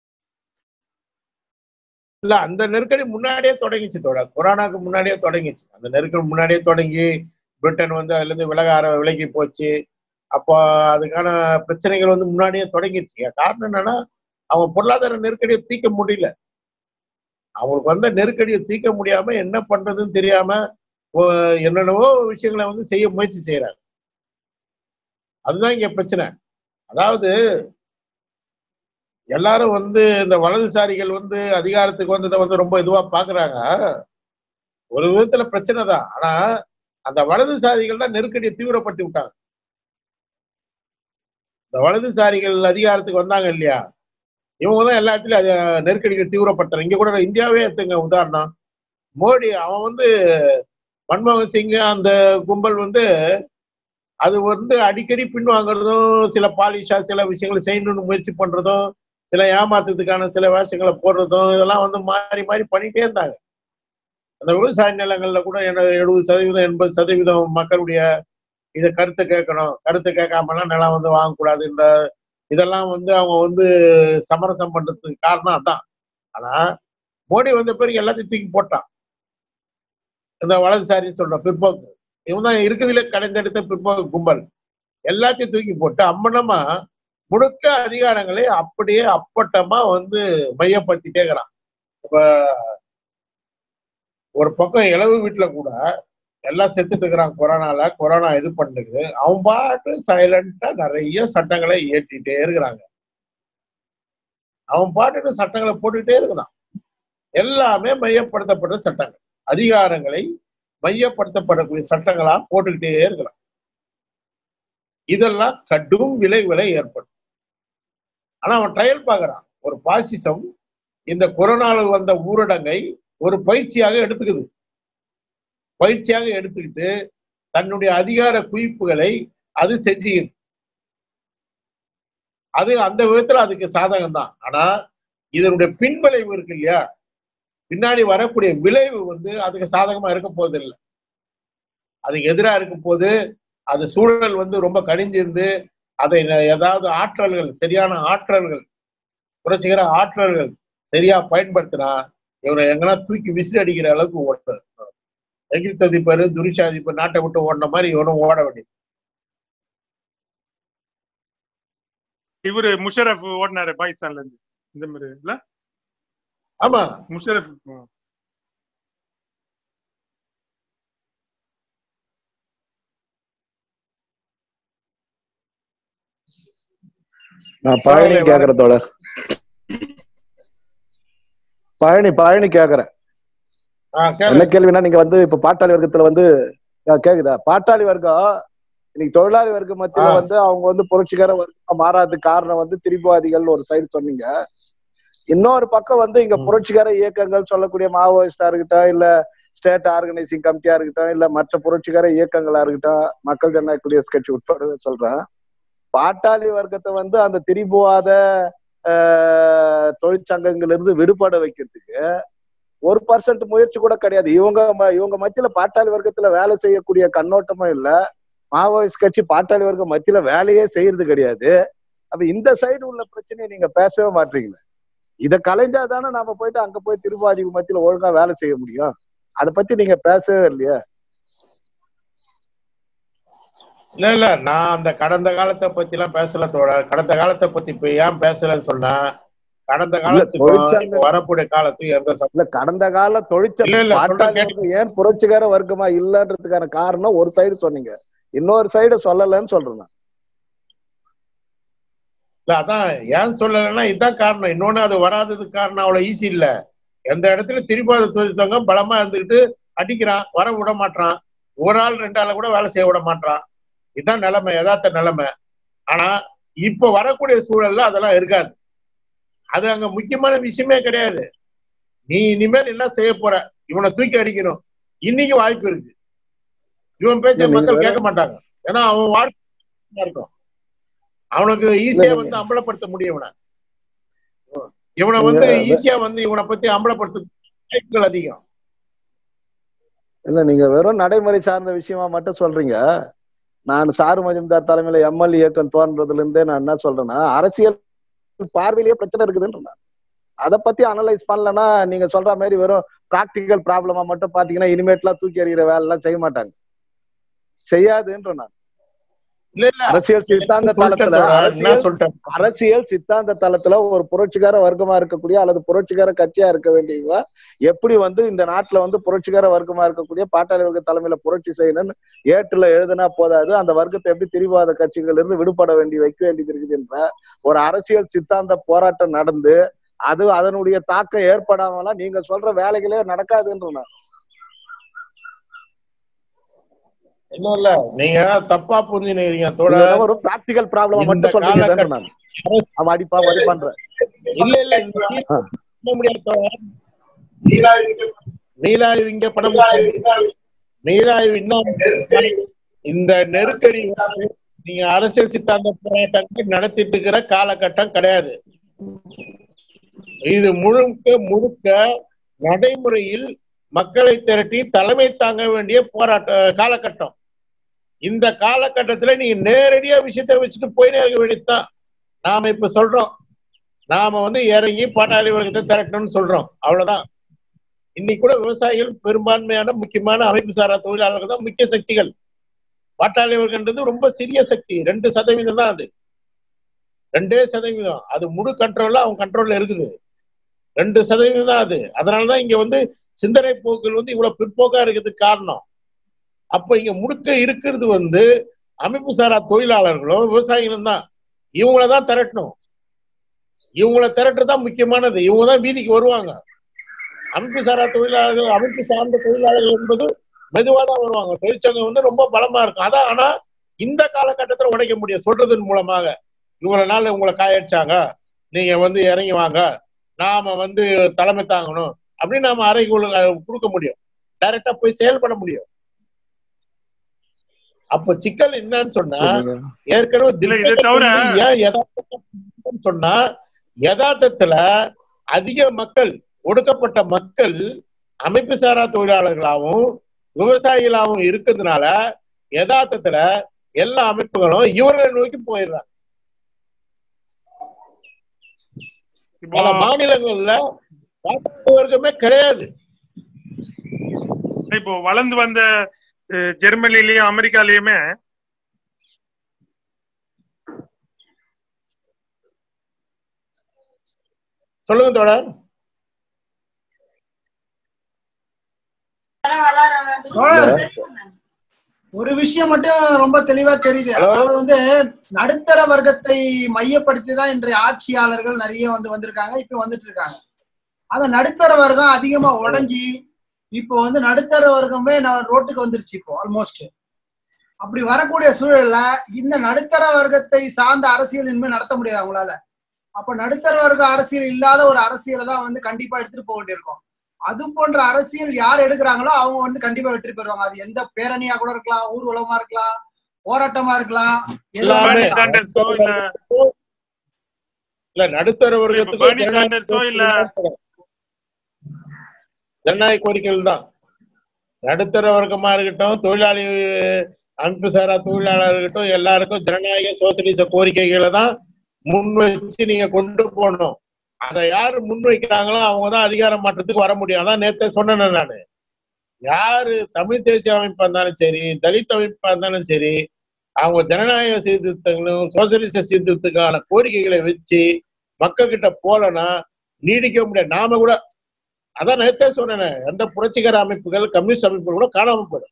இல்ல அந்த நெருக்கடி முன்னாடியே தொடங்கிச்சு தோட கொரோனாக்கு முன்னாடியே தொடங்கிச்சு அந்த நெருக்கடி முன்னாடியே தொடங்கி பிரிட்டன் வந்து அதுல இருந்து விலக ஆர விலகி போச்சு அப்போ அதுக்கான பிரச்சனைகள் வந்து முன்னாடியே தொடங்கிடுச்சு காரணம் என்னன்னா அவங்க பொருளாதார நெருக்கடியை தீர்க்க முடியல அவங்களுக்கு வந்த நெருக்கடியை தீர்க்க முடியாம என்ன பண்றதுன்னு தெரியாம ஓ- என்னென்னவோ விஷயங்களை வந்து செய்ய முயற்சி செய்யறாங்க அதுதான் இங்க பிரச்சனை அதாவது எல்லாரும் வந்து இந்த வலதுசாரிகள் வந்து அதிகாரத்துக்கு வந்ததை வந்து ரொம்ப இதுவா பாக்குறாங்க ஒரு விதத்துல பிரச்சனை தான் ஆனா அந்த வலதுசாரிகள் தான் நெருக்கடியை தீவிரப்படுத்தி விட்டாங்க இந்த வலதுசாரிகள் அதிகாரத்துக்கு வந்தாங்க இல்லையா இவங்க தான் எல்லா இடத்துலயும் அது நெருக்கடிகள் தீவிரப்படுத்துறாங்க இங்க கூட இந்தியாவே எடுத்துங்க உதாரணம் மோடி அவன் வந்து மன்மோகன் சிங் அந்த கும்பல் வந்து அது வந்து அடிக்கடி பின்வாங்குறதும் சில பாலிஷா சில விஷயங்களை செய்யணும்னு முயற்சி பண்றதும் சில ஏமாத்துறதுக்கான சில வேஷங்களை போடுறதும் இதெல்லாம் வந்து மாறி மாறி பண்ணிட்டே இருந்தாங்க அந்த விவசாய நிலங்கள்ல கூட என்ன எழுபது சதவீதம் எண்பது சதவீதம் மக்களுடைய இதை கருத்தை கேட்கணும் கருத்தை கேட்காமலாம் நிலம் வந்து வாங்கக்கூடாது இந்த இதெல்லாம் வந்து அவங்க வந்து சமரசம் பண்றதுக்கு காரணம் அதான் ஆனா மோடி வந்த பிறகு எல்லாத்தையும் தூக்கி போட்டான் இந்த வலதுசாரின்னு சொல்ற பிற்போக்கு இவன் தான் இருக்குதுல கடைந்தெடுத்த பிற்போக்கு கும்பல் எல்லாத்தையும் தூக்கி போட்டு அம்மனமா முழுக்க அதிகாரங்களை அப்படியே அப்பட்டமா வந்து மையப்படுத்திட்டே இருக்கிறான் இப்ப ஒரு பக்கம் இளவு வீட்டுல கூட எல்லாம் செத்துட்டு இருக்கிறான் கொரோனால கொரோனா இது பண்ணுது அவன் பாட்டு சைலண்டா நிறைய சட்டங்களை ஏற்றிட்டே இருக்கிறாங்க அவன் பாட்டுக்கு சட்டங்களை போட்டுக்கிட்டே இருக்கிறான் எல்லாமே மையப்படுத்தப்பட்ட சட்டங்கள் அதிகாரங்களை மையப்படுத்தப்படக்கூடிய சட்டங்களா போட்டுக்கிட்டே இருக்கிறான் இதெல்லாம் கடும் விளைவுகளை ஏற்படும் ஆனா அவன் ட்ரையல் பார்க்கறான் ஒரு பாசிசம் இந்த கொரோனாவில் வந்த ஊரடங்கை ஒரு பயிற்சியாக எடுத்துக்குது பயிற்சியாக எடுத்துக்கிட்டு தன்னுடைய அதிகார குவிப்புகளை அது செஞ்சுக்குது அது அந்த விதத்துல அதுக்கு சாதகம் தான் ஆனா இதனுடைய பின்விளைவு இருக்கு இல்லையா பின்னாடி வரக்கூடிய விளைவு வந்து அதுக்கு சாதகமா இருக்க போறது இல்லை அதுக்கு எதிரா இருக்கும் போது அது சூழல் வந்து ரொம்ப கடிஞ்சிருந்து அதை ந- ஏதாவது ஆற்றல்கள் சரியான ஆற்றல்கள் புரட்சிகர ஆற்றல்கள் சரியா பயன்படுத்தினா இவனை எங்கன்னா தூக்கி விசிறி அடிக்கிற அளவுக்கு ஓட்ட எகிப்து அதிபர் துரிஷா அதிபர் நாட்டை விட்டு ஓடின மாதிரி இவனும் ஓட வேண்டியது இவரு முஷரப் ஓடினாரு பாகிஸ்தான்ல இருந்து இந்த மாதிரி இல்ல ஆமா முஷரப் ம். நான் பழனி கேக்குறேன் தோழர் பழனி பழனி கேக்குறேன் ஆ, கேளு. என்ன கேள்வினா நீங்க வந்து இப்ப பாட்டாளி வர்க்கத்துல வந்து ஆ, கேக்குதா பாட்டாளி வர்க்கம் இன்னைக்கு தொழிலாளி வர்க்க மத்தியில ஆ. வந்து அவங்க வந்து புரட்சிகர வர்க்கமா மாறாததுக்கு காரணம் வந்து திரிபுவாதிகள் ஒரு சைடு சொன்னீங்க இன்னொரு பக்கம் வந்து இங்க ம். புரட்சிகர இயக்கங்கள் சொல்லக்கூடிய மாவோயிஸ்டா இருக்கட்டும் இல்ல ஸ்டேட் ஆர்கனைசிங் கமிட்டியா இருக்கட்டும் இல்ல மற்ற புரட்சிகர இயக்கங்களா இருக்கட்டும் மக்கள் ஜனநாயக குடியரசு கட்சி உட்பட சொல்றேன் பாட்டாளி வர்க்கத்தை வந்து அந்த திரிபுவாத ஆஹ், தொழிற்சங்கங்கள்ல இருந்து விடுபட வைக்கிறதுக்கு ஒரு பர்சன்ட் முயற்சி கூட கிடையாது இவங்க ம- இவங்க மத்தியில பாட்டாளி வர்க்கத்துல வேலை செய்யக்கூடிய கண்ணோட்டமும் இல்ல மாவோயிஸ்ட் கட்சி பாட்டாளி வர்க்க மத்தியில வேலையே செய்யறது கிடையாது அப்ப இந்த சைடு உள்ள பிரச்சனையை நீங்க பேசவே மாட்டீங்களே இதை கலைஞ்சா தானே நாம போயிட்டு அங்க போய் திருவாதிக்கு மத்தியில ஒழுங்கா வேலை செய்ய முடியும் அதை பத்தி நீங்க பேசவே இல்லையா இல்ல இல்ல நான் அந்த கடந்த காலத்தை பத்தி எல்லாம் பேசல தோழர் கடந்த காலத்தை பத்தி இப்ப ஏன் பேசலன்னு சொன்னா கடந்த காலத்துக்கும் தொழிற்சங்க- இப்ப வரக்கூடிய காலத்துக்கும் எந்த சம்பந்தம் இல்ல கடந்த கால தொழிற்ச இல்ல, இல்ல, சொல்றேன் பாட்டாளி கேட்டு- வர்க்கம் ஏன் புரட்சிகர வர்க்கமா இல்லன்றதுக்கான காரணம் ஒரு சைடு சொன்னீங்க இன்னொரு சைடு சொல்லலன்னு சொல்றேன் நான். இல்ல அதான் ஏன் சொல்லலைன்னா இதுதான் காரணம் இன்னொன்னு அது வராததுக்கு காரணம் அவ்வளவு ஈஸி இல்ல எந்த இடத்துல திரிபாத தொழிற்சங்கம் பலமா இருந்துகிட்டு அடிக்கிறான் வர விட மாட்டான் ஒரு ஆள் ரெண்டு ஆளை கூட வேலை செய்ய விட மாட்டான் இதுதான் நிலைமை யதார்த்த நிலைமை ஆனா இப்ப வரக்கூடிய சூழல்ல அதெல்லாம் இருக்காது அது அங்க முக்கியமான விஷயமே கிடையாது நீ இனிமேல் என்ன செய்ய போற இவனை தூக்கி அடிக்கணும் இன்னைக்கு வாய்ப்பு இருக்கு இவன் பேச்ச நீங்க மக்கள் வேற- கேட்க மாட்டாங்க ஏன்னா அவன் வாழ்க்கை இருக்கும் அவனுக்கு ஈஸியா நீங்க- வந்து அம்பலப்படுத்த முடியும் இவனை இவனை வந்து நீங்க- ஈஸியா வந்து இவனை பத்தி அம்பலப்படுத்த வாய்ப்புகள் அதிகம் இல்ல நீங்க வெறும் நடைமுறை சார்ந்த விஷயமா மட்டும் சொல்றீங்க நான் சாரு மஜும்தார் தலைமையில எம்எல்ஏ இயக்கம் தோன்றதுல இருந்தே நான் என்ன சொல்றேன்னா அரசியல் பார்வையிலேயே பிரச்சனை இருக்குதுன்னு அதை பத்தி அனலைஸ் பண்ணலன்னா நீங்க சொல்ற மாதிரி வெறும் பிராக்டிக்கல் ப்ராப்ளமா மட்டும் பாத்தீங்கன்னா இனிமேட்லாம் தூக்கி எறிகிற வேலை எல்லாம் செய்ய மாட்டாங்க செய்யாதுன்ற நான் இல்ல இல்ல அரசியல் சித்தாந்த சொல்லிட்டேன் தளத்துல தோழர். என்ன அரசியல் சொல்லிட்டேன் அரசியல் சித்தாந்த தளத்துல ஒரு புரட்சிகர வர்க்கமா இருக்கக்கூடிய அல்லது புரட்சிகர கட்சியா இருக்க வேண்டியவங்க எப்படி வந்து இந்த நாட்டுல வந்து புரட்சிகர வர்க்கமா இருக்கக்கூடிய பாட்டாளி வர்க்க தலைமையில புரட்சி செய்யணும்னு ஏட்டுல எழுதுனா போதாது அந்த வர்க்கத்தை எப்படி திரிவாத கட்சிகள் இருந்து விடுபட வேண்டி வைக்க வேண்டியது இருக்குது என்ற ஒரு அரசியல் சித்தாந்த போராட்டம் நடந்து அது அதனுடைய தாக்கம் ஏற்படாமலாம் நீங்க சொல்ற வேலைகளே நடக்காதுன்ற நான். இல்ல இல்ல நீங்க தப்பா புரிஞ்சுக்கிறீங்க நீங்க தோழர் ஏதோ ஒரு பிராக்டிகல் ப்ராப்ளம் இந்த மட்டும் சொல்றீங்க காலகட்ட- நான் அவன் அடிப்பா வரி பண்ற இல்ல இல்ல இந்த சொல்ல முடியாது தோழர். நீலாய்வு இங்க படம் நீலாய்வு இன்னும் இந்த நெருக்கடி வந்து நீங்க அரசியல் சித்தாந்த போராட்டங்கள் நடத்திட்டு இருக்கிற காலகட்டம் கிடையாது இது முழுக்க முழுக்க நடைமுறையில் மக்களை திரட்டி தலைமை தாங்க வேண்டிய போராட்ட காலகட்டம் இந்த காலகட்டத்துல நீங்க நேரடியா விஷயத்தை வச்சுட்டு போயினே இருக்க வேண்டியதுதான் நாம இப்ப சொல்றோம் நாம வந்து இறங்கி பாட்டாளி வர்க்கத்தை திரட்டணும்னு சொல்றோம் அவ்வளவுதான் இன்னைக்கு கூட விவசாயிகள் பெரும்பான்மையான முக்கியமான அமைப்பு சாரா தொழிலாளர்கள் தான் முக்கிய சக்திகள் பாட்டாளி வர்க்கன்றது ரொம்ப சிறிய சக்தி ரெண்டு சதவீதம் தான் அது ரெண்டே சதவீதம் அது முழு கண்ட்ரோல்ல அவங்க கண்ட்ரோல்ல இருக்குது ரெண்டு சதவீதம் தான் அது அதனாலதான் இங்க வந்து சிந்தனை போக்குகள் வந்து இவ்வளவு பிற்போக்கா இருக்கிறதுக்கு காரணம் அப்ப இங்க முழுக்க இருக்கிறது வந்து அமைப்பு சாரா தொழிலாளர்களும் விவசாயிகளும் தான் இவங்கள தான் திரட்டணும் இவங்கள திரட்டுறது தான் முக்கியமானது இவங்க தான் வீதிக்கு வருவாங்க அமைப்பு சாரா தொழிலாளர்கள் அமைப்பு சார்ந்த தொழிலாளர்கள் என்பது மெதுவா தான் வருவாங்க தொழிற்சங்கம் வந்து ரொம்ப பலமா இருக்கும் அதான் ஆனா இந்த காலகட்டத்துல உடைக்க முடியும் சொல்றதன் மூலமாக இவ்வளவு நாள் உங்களை காயடிச்சாங்க நீங்க வந்து இறங்கி வாங்க நாம வந்து தலைமை தாங்கணும் அப்படின்னு நாம அறைகூல கொடுக்க முடியும் டைரக்டா போய் செயல்பட முடியும் அப்ப சிக்கல் என்னன்னு சொன்னா ஏற்கனவே இல்ல, இதை தவிர- திட்டத்தை ஏன் யதார்த்தம் சொன்னா யதார்த்தத்துல அதிக மக்கள் ஒடுக்கப்பட்ட மக்கள் அமைப்பு சாரா தொழிலாளர்களாகவும் விவசாயிகளாகவும் இருக்கிறதுனால யதார்த்தத்துல எல்லா அமைப்புகளும் இவர்களை நோக்கி போயிடுறாங்க இப்போ பல மாநிலங்கள்ல பாட்டாளி வர்க்கமே கிடையாது இப்போ வளர்ந்து வந்த அஹ், ஜெர்மனிலயும் அமெரிக்காலயுமே சொல்லுங்க தோழர் தோழர், ஒரு விஷயம் மட்டும் ரொம்ப தெளிவா தெரியுது Hello? அதாவது வந்து நடுத்தர வர்க்கத்தை மையப்படுத்தி தான் இன்றைய ஆட்சியாளர்கள் நிறைய வந்து வந்திருக்காங்க இப்ப வந்துட்டு இருக்காங்க அந்த நடுத்தர வர்க்கம் அதிகமா உடைஞ்சி இப்போ வந்து நடுத்தர வர்க்கமே நான் ரோட்டுக்கு வந்துருச்சு இப்போ ஆல்மோஸ்ட் அப்படி வரக்கூடிய சூழல்ல இந்த நடுத்தர வர்க்கத்தை சார்ந்த அரசியல் இனிமே நடத்த முடியாது அவங்களால அப்ப நடுத்தர வர்க்க அரசியல் இல்லாத ஒரு அரசியலை தான் வந்து கண்டிப்பா எடுத்துட்டு போக வேண்டியிருக்கும் அது போன்ற அரசியல் யார் எடுக்கிறாங்களோ அவங்க வந்து கண்டிப்பா வெற்றி பெறுவாங்க அது எந்த பேரணியா கூட இருக்கலாம் ஊர்வலமா இருக்கலாம் போராட்டமா இருக்கலாம் எதுவா எல்லாமே. பெர்னி இருக்கலாம். சாண்டர்ஸோ இல்ல இல்ல நடுத்தர இப்ப வர்க்கத்துக்கு பெர்னி ஜனநாயக சாண்டர்ஸோ இல்ல ஜனநாயக கோரிக்கைகள் தான் நடுத்தர வர்க்கமா இருக்கட்டும் தொழிலாளி அமைப்பு சாரா தொழிலாளர் இருக்கட்டும் எல்லாருக்கும் ஜனநாயக சோசியலிச கோரிக்கைகளை தான் முன் வச்சு நீங்க கொண்டு போகணும் அதை யாரு முன் வைக்கிறாங்களோ அவங்க தான் அதிகார மாற்றத்துக்கு வர முடியும் அதான் நேத்தே சொன்னேன் நானு யாரு தமிழ் தேசிய அமைப்பா இருந்தாலும் சரி தலித் அமைப்பா இருந்தாலும் சரி அவங்க ஜனநாயக சீர்திருத்தங்களும் சோசியலிச சீர்திருத்தங்களுக்கான கோரிக்கைகளை வச்சு மக்கள் கிட்ட போலனா நீடிக்க முடியாது நாம கூட அதான் நேத்தே சொன்னேன் எந்த புரட்சிகர அமைப்புகள் கம்யூனிஸ்ட் அமைப்புகள் கூட காணாம போயிடும்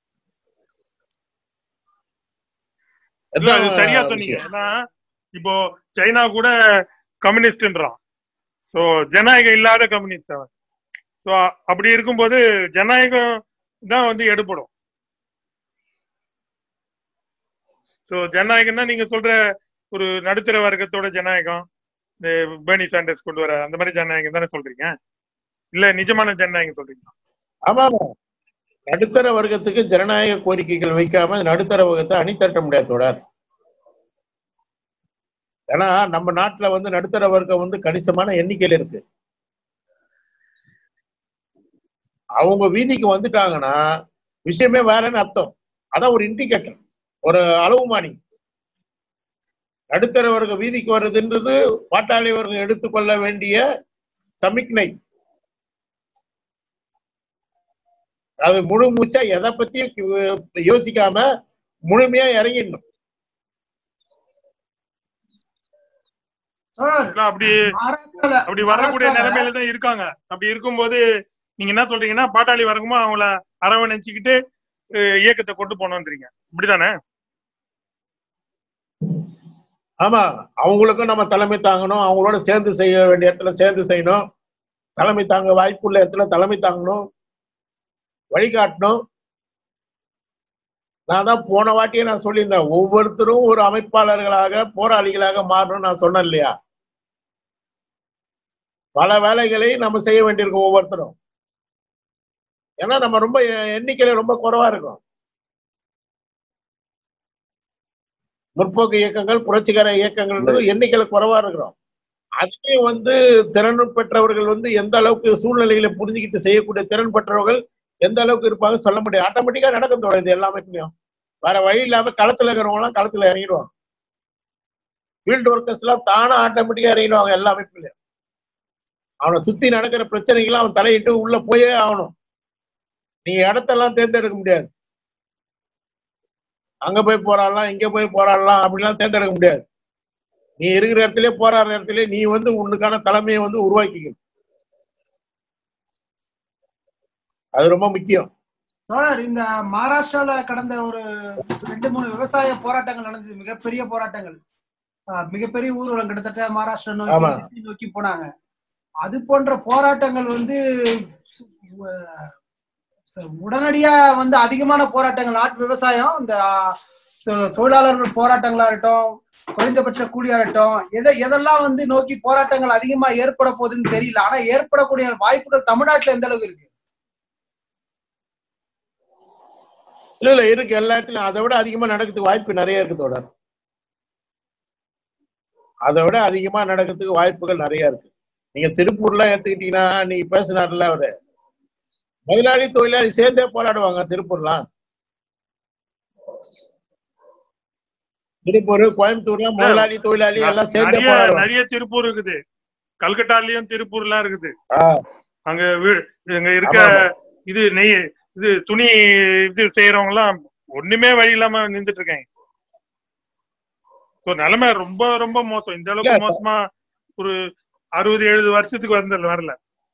இல்ல அது அதான் சரியா சொன்னீங்க விஷயம். ஏன்னா இப்போ சைனா கூட கம்யூனிஸ்ட்ன்றான் சோ ஜனநாயகம் இல்லாத கம்யூனிஸ்ட் அவன் சோ அப்படி இருக்கும்போது ஜனநாயகம் தான் வந்து எடுபடும் சோ ஜனநாயகம்னா நீங்க சொல்ற ஒரு நடுத்தர வர்க்கத்தோட ஜனநாயகம் இந்த பேர்னி சாண்டர்ஸ் கொண்டு வர அந்த மாதிரி ஜனநாயகம் தானே சொல்றீங்க இல்ல நிஜமான ஜனநாயகம் சொல்றீங்க ஆமா ஆமா. நடுத்தர வர்க்கத்துக்கு ஜனநாயக கோரிக்கைகள் வைக்காம நடுத்தர வர்க்கத்தை அணிதிரட்ட முடியாது தொடர் ஏன்னா நம்ம நாட்டுல வந்து நடுத்தர வர்க்கம் வந்து கணிசமான எண்ணிக்கையில இருக்கு அவங்க வீதிக்கு வந்துட்டாங்கன்னா விஷயமே வேறன்னு அர்த்தம் அதான் ஒரு இண்டிகேட்டர் ஒரு அளவுமானி நடுத்தர வர்க்க வீதிக்கு வர்றதுன்றது பாட்டாளி வர்க்கம் எடுத்துக்கொள்ள வேண்டிய சமிக்ஞை அது முழு மூச்சா எதை பத்தியும் யோ- யோசிக்காம முழுமையா இறங்கிடணும் தோழர் இல்ல அப்படி மகாராஷ்டிரால அப்படி வரக்கூடிய மகாராஷ்டிரால நிலைமையில தான் இருக்காங்க அப்படி இருக்கும்போது நீங்க என்ன சொல்றீங்கன்னா பாட்டாளி வர்க்கமா அவங்கள அரவணைச்சுக்கிட்டு அஹ், இயக்கத்தை கொண்டு போனோன்றீங்க இப்படிதானே ஆமா அவங்களுக்கும் நம்ம தலைமை தாங்கணும் அவங்களோட சேர்ந்து செய்ய வேண்டிய இடத்துல சேர்ந்து செய்யணும் தலைமை தாங்க வாய்ப்புள்ள இடத்துல தலைமை தாங்கணும் வழிகாட்டணும் நான் தான் போன வாட்டியே நான் சொல்லியிருந்தேன் ஒவ்வொருத்தரும் ஒரு அமைப்பாளர்களாக போராளிகளாக மாறணும்னு நான் சொன்னேன் இல்லையா பல வேலைகளை நம்ம செய்ய வேண்டியிருக்கும் ஒவ்வொருத்தரும் ஏன்னா நம்ம ரொம்ப எ- எண்ணிக்கையில ரொம்ப குறைவா இருக்கும் முற்போக்கு இயக்கங்கள் புரட்சிகர இயக்கங்கள் எண்ணிக்கையில குறைவா இருக்கிறோம் அதுவே வந்து திறன் பெற்றவர்கள் வந்து எந்த அளவுக்கு சூழ்நிலைகளை புரிஞ்சுக்கிட்டு செய்யக்கூடிய திறன் பெற்றவர்கள் எந்த அளவுக்கு இருப்பாங்க சொல்ல முடியாது ஆட்டோமேட்டிக்கா நடக்கும் தோட இது எல்லாமே வேற வழி இல்லாம களத்துல இருக்கிறவங்க எல்லாம் களத்துல இறங்கிடுவாங்க ஃபீல்டு ஒர்க்கர்ஸ் எல்லாம் தானா ஆட்டோமேட்டிக்கா இறங்கிடுவாங்க எல்லா அமைப்புலயும் அவனை சுத்தி நடக்கிற பிரச்சனைகளை அவன் தலையிட்டு உள்ள போயே ஆகணும் நீங்க இடத்தெல்லாம் தேர்ந்தெடுக்க முடியாது அங்க போய் போராடலாம் இங்க போய் போராடலாம் அப்படிலாம் தேர்ந்தெடுக்க முடியாது நீ இருக்கிற இடத்துல போராடுற இடத்துல நீ வந்து உன்னுக்கான தலைமையை வந்து உருவாக்கிக்கணும் அது ரொம்ப முக்கியம் தோழர் இந்த மகாராஷ்டிரால கடந்த ஒரு ரெண்டு மூணு விவசாய போராட்டங்கள் நடந்தது மிகப்பெரிய போராட்டங்கள் ஆஹ் மிகப்பெரிய ஊர்வலம் கிட்டத்தட்ட மகாராஷ்டிரா நோக்கி ஆமா. டெல்லி நோக்கி போனாங்க அது போன்ற போராட்டங்கள் வந்து அஹ், ச- உடனடியா வந்து அதிகமான போராட்டங்கள் நாட்டு விவசாயம் இந்த ஆஹ், தொ- தொழிலாளர்கள் போராட்டங்களா இருக்கட்டும் குறைந்தபட்ச கூலியா இருக்கட்டும் எதை எதெல்லாம் வந்து நோக்கி போராட்டங்கள் அதிகமா ஏற்பட போகுதுன்னு தெரியல ஆனா ஏற்படக்கூடிய வாய்ப்புகள் தமிழ்நாட்டுல எந்த அளவுக்கு இருக்கு இல்ல இல்ல இருக்கு எல்லா இடத்துலயும் அதை விட அதிகமா நடக்கிறதுக்கு வாய்ப்பு நிறைய இருக்கு தொடர் அதை விட அதிகமா நடக்கிறதுக்கு வாய்ப்புகள் நிறைய இருக்கு நீங்க திருப்பூர்ல எடுத்துக்கிட்டீங்கன்னா நீங்க பேசினார்ல அவரு முதலாளி தொழிலாளி சேர்ந்தே போராடுவாங்க திருப்பூர்லாம் திருப்பூர் கோயம்புத்தூர்ல முதலாளி தொழிலாளி எல்லாம் சேர்ந்தே நிறைய போராடுவாங்க நிறைய திருப்பூர் இருக்குது கல்கட்டாலயும் திருப்பூர்லாம் இருக்குது ஆ. அங்க வீ- இங்க இருக்க ஆமா, ஆமா. இது நெய் இது துணி இது செய்யறவங்க எல்லாம் ஒண்ணுமே வழி இல்லாம நின்றுட்டு இருக்காங்க So, நிலைமை ரொம்ப ரொம்ப மோசம் இந்த அளவுக்கு இல்ல, மோசமா ஒரு அறுபது எழுபது வருஷத்துக்கு வந்து வரல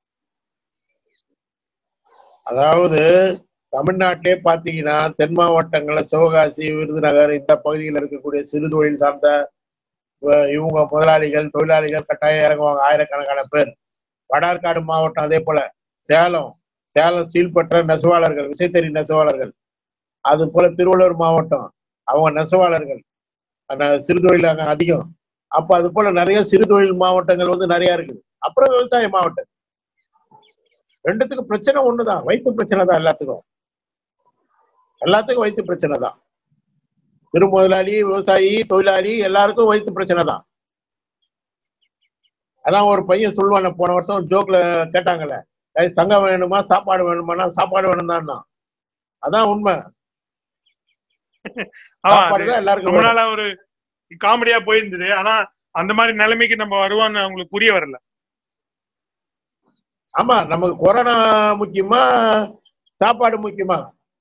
அதாவது தமிழ்நாட்டிலே பாத்தீங்கன்னா தென் மாவட்டங்கள்ல சிவகாசி விருதுநகர் இந்த பகுதியில் இருக்கக்கூடிய சிறு தொழில் சார்ந்த அஹ், இவங்க முதலாளிகள் தொழிலாளிகள் கட்டாயம் இறங்குவாங்க ஆயிரக்கணக்கான பேர் வடார்காடு மாவட்டம் அதே போல சேலம் சேலம் ஸ்டீல் பற்ற நெசவாளர்கள் விசைத்தறி நெசவாளர்கள் அது போல திருவள்ளூர் மாவட்டம் அவங்க நெசவாளர்கள் அந்த சிறு தொழில் அங்க அதிகம் அப்ப அது போல நிறைய சிறு தொழில் மாவட்டங்கள் வந்து நிறைய இருக்குது அப்புறம் விவசாய மாவட்டம் ரெண்டுத்துக்கும் பிரச்சனை ஒண்ணுதான் வயிற்று பிரச்சனை தான் எல்லாத்துக்கும் எல்லாத்துக்கும் வயிற்று பிரச்சனை தான் சிறு முதலாளி விவசாயி தொழிலாளி எல்லாருக்கும் வயிற்று பிரச்சனை தான் அதான் ஒரு பையன் சொல்லுவானே போன வருஷம் ஜோக்ல கேட்டாங்கல்ல "ஏய், சங்கம் வேணுமா சாப்பாடு வேணுமானா சாப்பாடு வேணும் தான் அதான் உண்மை ஆமா சாப்பாடு அது தான் எல்லாருக்கும் ரொம்ப வேணும். நாளா ஒரு காமெடியா போயிருந்தது ஆனா அந்த மாதிரி நிலைமைக்கு நம்ம வருவோம்னு அவங்களுக்கு புரிய வரல ஆமா நமக்கு கொரோனா முக்கியமா சாப்பாடு முக்கியமா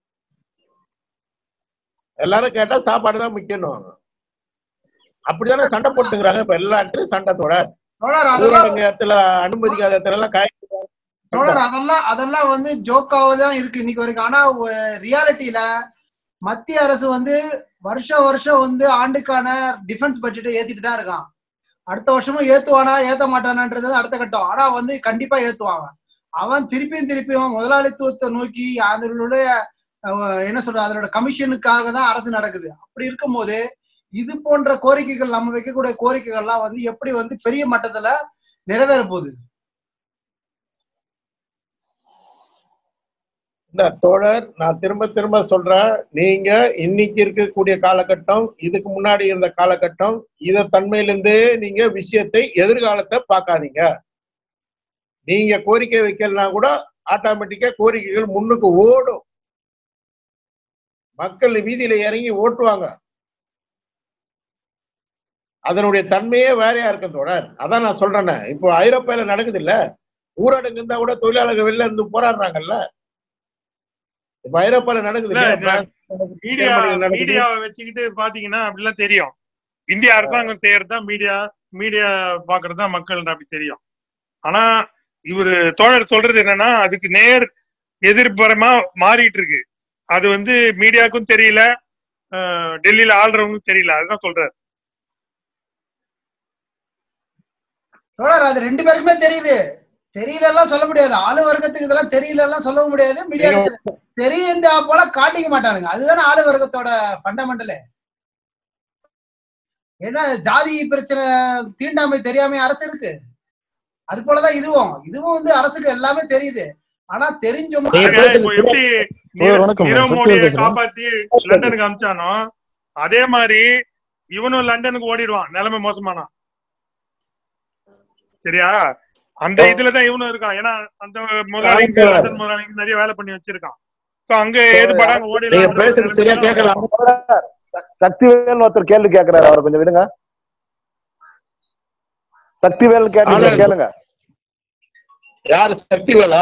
எல்லாரும் கேட்டா சாப்பாடு தான் முக்கியம் அப்படிதானே சண்டை போட்டுக்கிறாங்க இப்ப எல்லா இடத்துலயும் சண்டை தொடர் தோழர் அதெல்லாம் ஊரடங்கு இடத்துல அனுமதிக்காத இடத்துல எல்லாம் காய் தோழர் அதெல்லாம் அதெல்லாம் வந்து ஜோக்காவே தான் இருக்கு இன்னைக்கு வரைக்கும் ஆனா ரியாலிட்டியில மத்திய அரசு வந்து வருஷம் வருஷம் வந்து ஆண்டுக்கான டிஃபென்ஸ் பட்ஜெட்டை ஏத்திட்டு தான் இருக்கான் அடுத்த வருஷமும் ஏத்துவானா ஏத்த மாட்டானான்றது அடுத்த கட்டம் ஆனா வந்து கண்டிப்பா ஏத்துவான் அவன். அவன் திருப்பியும் திருப்பியும் முதலாளித்துவத்தை நோக்கி அதனுடைய அஹ், என்ன சொல்ற அதனோட கமிஷனுக்காக தான் அரசு நடக்குது அப்படி இருக்கும்போது இது போன்ற கோரிக்கைகள் நம்ம வைக்கக்கூடிய கோரிக்கைகள்லாம் வந்து எப்படி வந்து பெரிய மட்டத்துல நிறைவேற போகுது இந்த தோழர் நான் திரும்ப திரும்ப சொல்றேன் நீங்க இன்னைக்கு இருக்கக்கூடிய காலகட்டம் இதுக்கு முன்னாடி இருந்த காலகட்டம் இத தன்மையிலிருந்தே நீங்க விஷயத்தை எதிர்காலத்தை பார்க்காதீங்க நீங்க கோரிக்கை வைக்கலனா கூட ஆட்டோமேட்டிக்கா கோரிக்கைகள் முன்னுக்கு ஓடும் மக்கள் வீதியில இறங்கி ஓட்டுவாங்க அதனுடைய தன்மையே வேறையா இருக்கும் தோழர் அதான் நான் சொல்றேனே இப்போ ஐரோப்பால நடக்குது இல்ல ஊரடங்கு இருந்தா கூட தொழிலாளர்கள் வெளில இருந்து போராடுறாங்கல்ல இப்ப ஐரோப்பால நடக்குது இல்ல, இல்லையா? இந்த பிரான்ஸ் நடக்குது, மீடியா ஜெர்மனில நடக்குது. மீடியாவை வச்சுக்கிட்டு பாத்தீங்கன்னா அப்படிலாம் தெரியும் இந்திய அரசாங்கம் செய்யறது தான் மீடியா மீடியா பாக்குறது தான் மக்கள் அப்படி தெரியும் ஆனா இவரு தோழர் சொல்றது என்னன்னா அதுக்கு நேர் எதிர்புறமா மாறிட்டு இருக்கு அது வந்து மீடியாவுக்கும் தெரியல அஹ், டெல்லியில ஆள்றவங்களுக்கும் தெரியல அதுதான் சொல்றாரு தோழர் அது ரெண்டு பேருக்குமே தெரியுது தெரியலலாம் சொல்ல முடியாது ஆளு வர்க்கத்துக்கு இதெல்லாம் தெரியலலாம் சொல்ல முடியாது மீடியா தெரியுந்த போல காட்டிக்க மாட்டானுங்க அதுதானே ஆளு வர்க்கத்தோட ஃபண்டமெண்டலு ஏன்னா ஜாதி பிரச்சனை தீண்டாமை தெரியாம அரசு இருக்கு அது போலதான் இதுவும் இதுவும் வந்து அரசுக்கு எல்லாமே தெரியுது ஆனா தெரிஞ்சும் நீங்க அதுங்க பேசுறது இப்போ எப்படி தோழர் வணக்கம். நீரவ் சத்யா மோடியை பேசுறேன். காப்பாத்தி லண்டனுக்கு அமிச்சானோ அதே மாதிரி இவனும் லண்டனுக்கு ஓடிடுவான் நிலைமை மோசமானா சரியா அந்த இதுலதான் இவனும் இருக்கான் ஏன்னா அந்த முதலாளிக்கு ஆமா. லண்டன் முதலாளிக்கு நிறைய வேலை பண்ணி வச்சிருக்கான் So அங்க ஏது படாங்க நீங்க பேசுறது சரியா ஓடிடலாம் கேட்கலாம் சக்திவேல் ஒருத்தர் கேள்வி கேட்கிறாரு அவரை கொஞ்சம் விடுங்க சக்திவேல் கேட்டு ஆனா- கேளுங்க யார் சக்திவேலா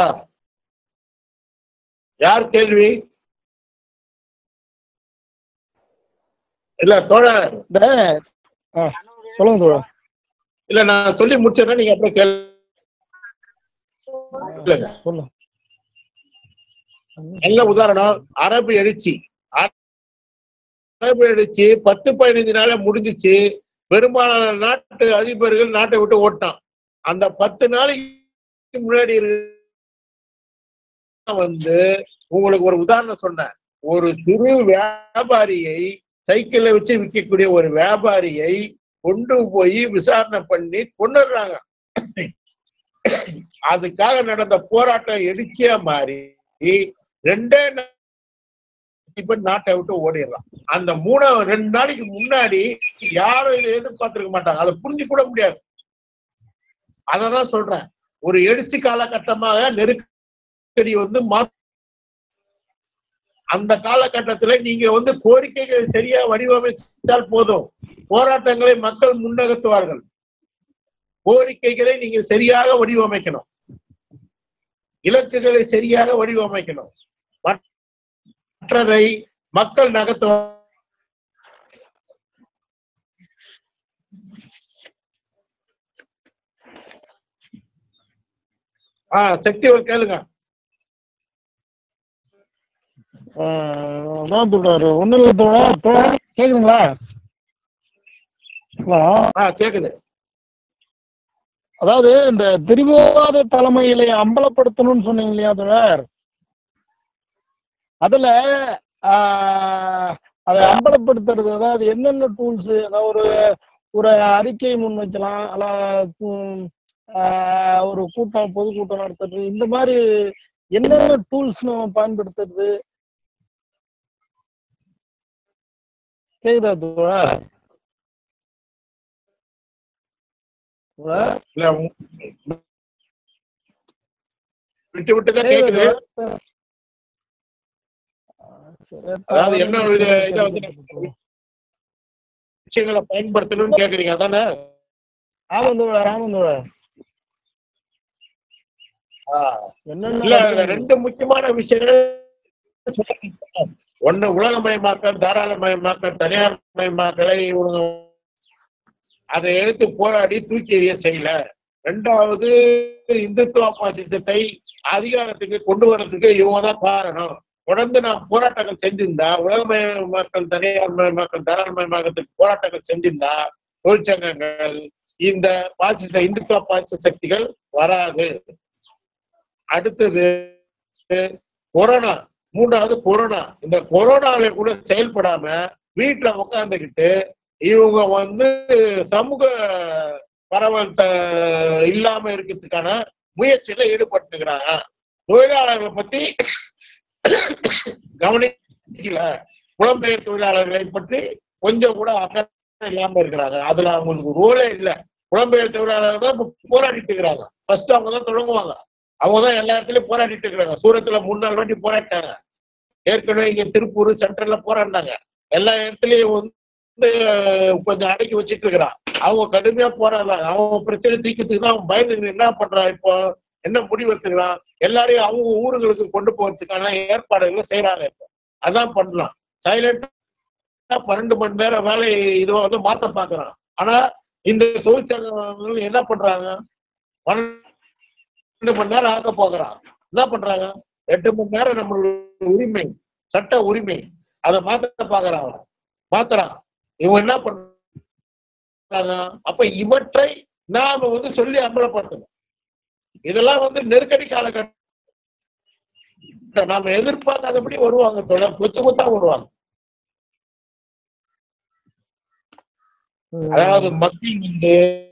யார் கேள்வி இல்ல தோழர் இந்த ஆ, சொல்லுங்க தோழர் இல்ல நான் சொல்லி முடிச்சிடறேன் நீங்க அப்புறம் கேளுங்க சொல்லுங்க நல்ல உதாரணம் அரபு எழுச்சி அரபு எழுச்சி பத்து பதினஞ்சு நாள்ல முடிஞ்சிச்சு பெரும்பாலான நாட்டு அதிபர்கள் நாட்டை விட்டு ஓட்டான் அந்த பத்து நாளைக்கு முன்னாடி இருக்கு வந்து உங்களுக்கு ஒரு உதாரணம் சொன்னேன் ஒரு சிறு வியாபாரியை சைக்கிள்ல வச்சு விற்கக்கூடிய ஒரு வியாபாரியை கொண்டு போய் விசாரணை பண்ணி கொண்டுடுறாங்க அதுக்காக நடந்த போராட்டம் எடுக்கிய மாதிரி ரெண்டே நா- இப்ப நாட்டை விட்டு ஓடிடுறான் அந்த மூணு ரெண்டு நாளைக்கு முன்னாடி யாரும் இதை எதிர்பார்த்திருக்க மாட்டாங்க அதை புரிஞ்சு கூட முடியாது அததான் சொல்றேன் ஒரு எழுச்சி காலகட்டமாக நெருக்கடி வந்து மா அந்த காலகட்டத்துல நீங்க வந்து கோரிக்கைகளை சரியா வடிவமைத்தால் போதும் போராட்டங்களை மக்கள் முன்னகர்த்துவார்கள் கோரிக்கைகளை நீங்க சரியாக வடிவமைக்கணும் இலக்குகளை சரியாக வடிவமைக்கணும் மற்றதை மக்கள் நகர்த்து ஆ சக்திவேல் கேளுங்க ஆ, அதான் தோழர் ஒண்ணும் இல்லை தோழர் தோழர் கேக்குதுங்களா ஹலோ ஆ கேக்குது அதாவது இந்த திரிபுவாத தலைமையில அம்பலப்படுத்தணும்னு சொன்னீங்க இல்லையா தோழர் அதுல ஆஹ், அதை அம்பலப்படுத்துறது அதாவது என்னென்ன டூல்ஸ் அதாவது ஒரு ஒரு அறிக்கை முன் வைக்கலாம் அல்ல உம், ஆஹ், ஒரு கூட்டம் பொதுக்கூட்டம் நடத்துறது இந்த மாதிரி என்னென்ன டூல்ஸ் நம்ம பயன்படுத்துறது கேக்குதா தோழர் தோழர் இல்ல உங்க- விட்டு விட்டு தான் கேக்குது அதாவது என்ன இது- இதை வந்து- விஷயங்களை பயன்படுத்தணும்னு கேக்குறீங்க அதானே ஆமந்தோட ராமந்தோட ஆ. என்னென்ன இல்ல அதுல ரெண்டு முக்கியமான விஷயங்கள் சொல்றேன். ஒண்ணு உலகமயமாக்கல் தாராளமயமாக்கல் தனியார் மயமாக்கலை இவங்க அதை எடுத்து போராடி தூக்கி எறிய செய்யல ரெண்டாவது இந்துத்துவ பாசிசத்தை அதிகாரத்துக்கு கொண்டு வர்றதுக்கு இவங்க தான் காரணம் தொடர்ந்து நாம் போராட்டங்கள் செஞ்சிருந்தா உலகமயமாக்கல் தனியார் மயமாக்கல் தாராளமயமாக்கத்துக்கு போராட்டங்கள் செஞ்சிருந்தா தொழிற்சங்கங்கள் இந்த பாசிச இந்துத்துவ பாசிச சக்திகள் வராது அடுத்தது கொரோனா மூன்றாவது கொரோனா இந்த கொரோனால கூட செயல்படாம வீட்டுல உட்கார்ந்துகிட்டு இவங்க வந்து சமூக பரவல் த- இல்லாம இருக்கிறதுக்கான முயற்சியில ஈடுபட்டுக்கிறாங்க தொழிலாளர்களை பத்தி கவனிக்கல புலம்பெயர் தொழிலாளர்களை பற்றி கொஞ்சம் கூட அக்கறை இல்லாம இருக்கிறாங்க அதுல அவங்களுக்கு ரோலே இல்ல புலம்பெயர் தொழிலாளர்கள் தான் இப்ப போராடிட்டு இருக்கிறாங்க ஃபர்ஸ்ட் அவங்க தான் தொடங்குவாங்க அவங்க தான் எல்லா இடத்துலயும் போராடிட்டு இருக்கிறாங்க சூரத்துல மூணு நாள் வாட்டி போராடிட்டாங்க ஏற்கனவே இங்க திருப்பூர் சென்ட்ரல்ல போராடினாங்க எல்லா இடத்துலயும் வந்து அஹ், கொஞ்சம் அடக்கி வச்சிட்டு இருக்கிறான் அவங்க கடுமையா போராடலாம் அவங்க பிரச்சனை தீக்கிறதுக்கு தான் அவன் பயந்து என்ன பண்றான் இப்போ என்ன முடிவு எடுத்துக்கிறான் எல்லாரையும் அவங்க ஊர்களுக்கு கொண்டு போறதுக்கான ஏற்பாடுகளை செய்யறாங்க இப்போ அதான் பண்ணலாம் சைலண்டா பன்னெண்டு மணி நேரம் வேலை இதுவை வந்து மாத்த பாக்குறான் ஆனா இந்த தொழிற்சங்கங்கள் என்ன பண்றாங்க பன்னெண்டு மணி நேரம் ஆக்க போகிறான் என்ன பண்றாங்க எட்டு மணி நேரம் நம்மளுடைய உரிமை சட்ட உரிமை அதை மாத்த பாக்குறான் அவன். மாத்துறான் இவன் என்ன பண்றாங்க அப்ப இவற்றை நாம வந்து சொல்லி அமலப்படுத்தணும் இதெல்லாம் வந்து நெருக்கடி காலகட்டம் நாம எதிர்பார்க்காதபடி வருவாங்க தொடர் கொத்து கொத்தா வருவாங்க அதாவது மக்கள் வந்து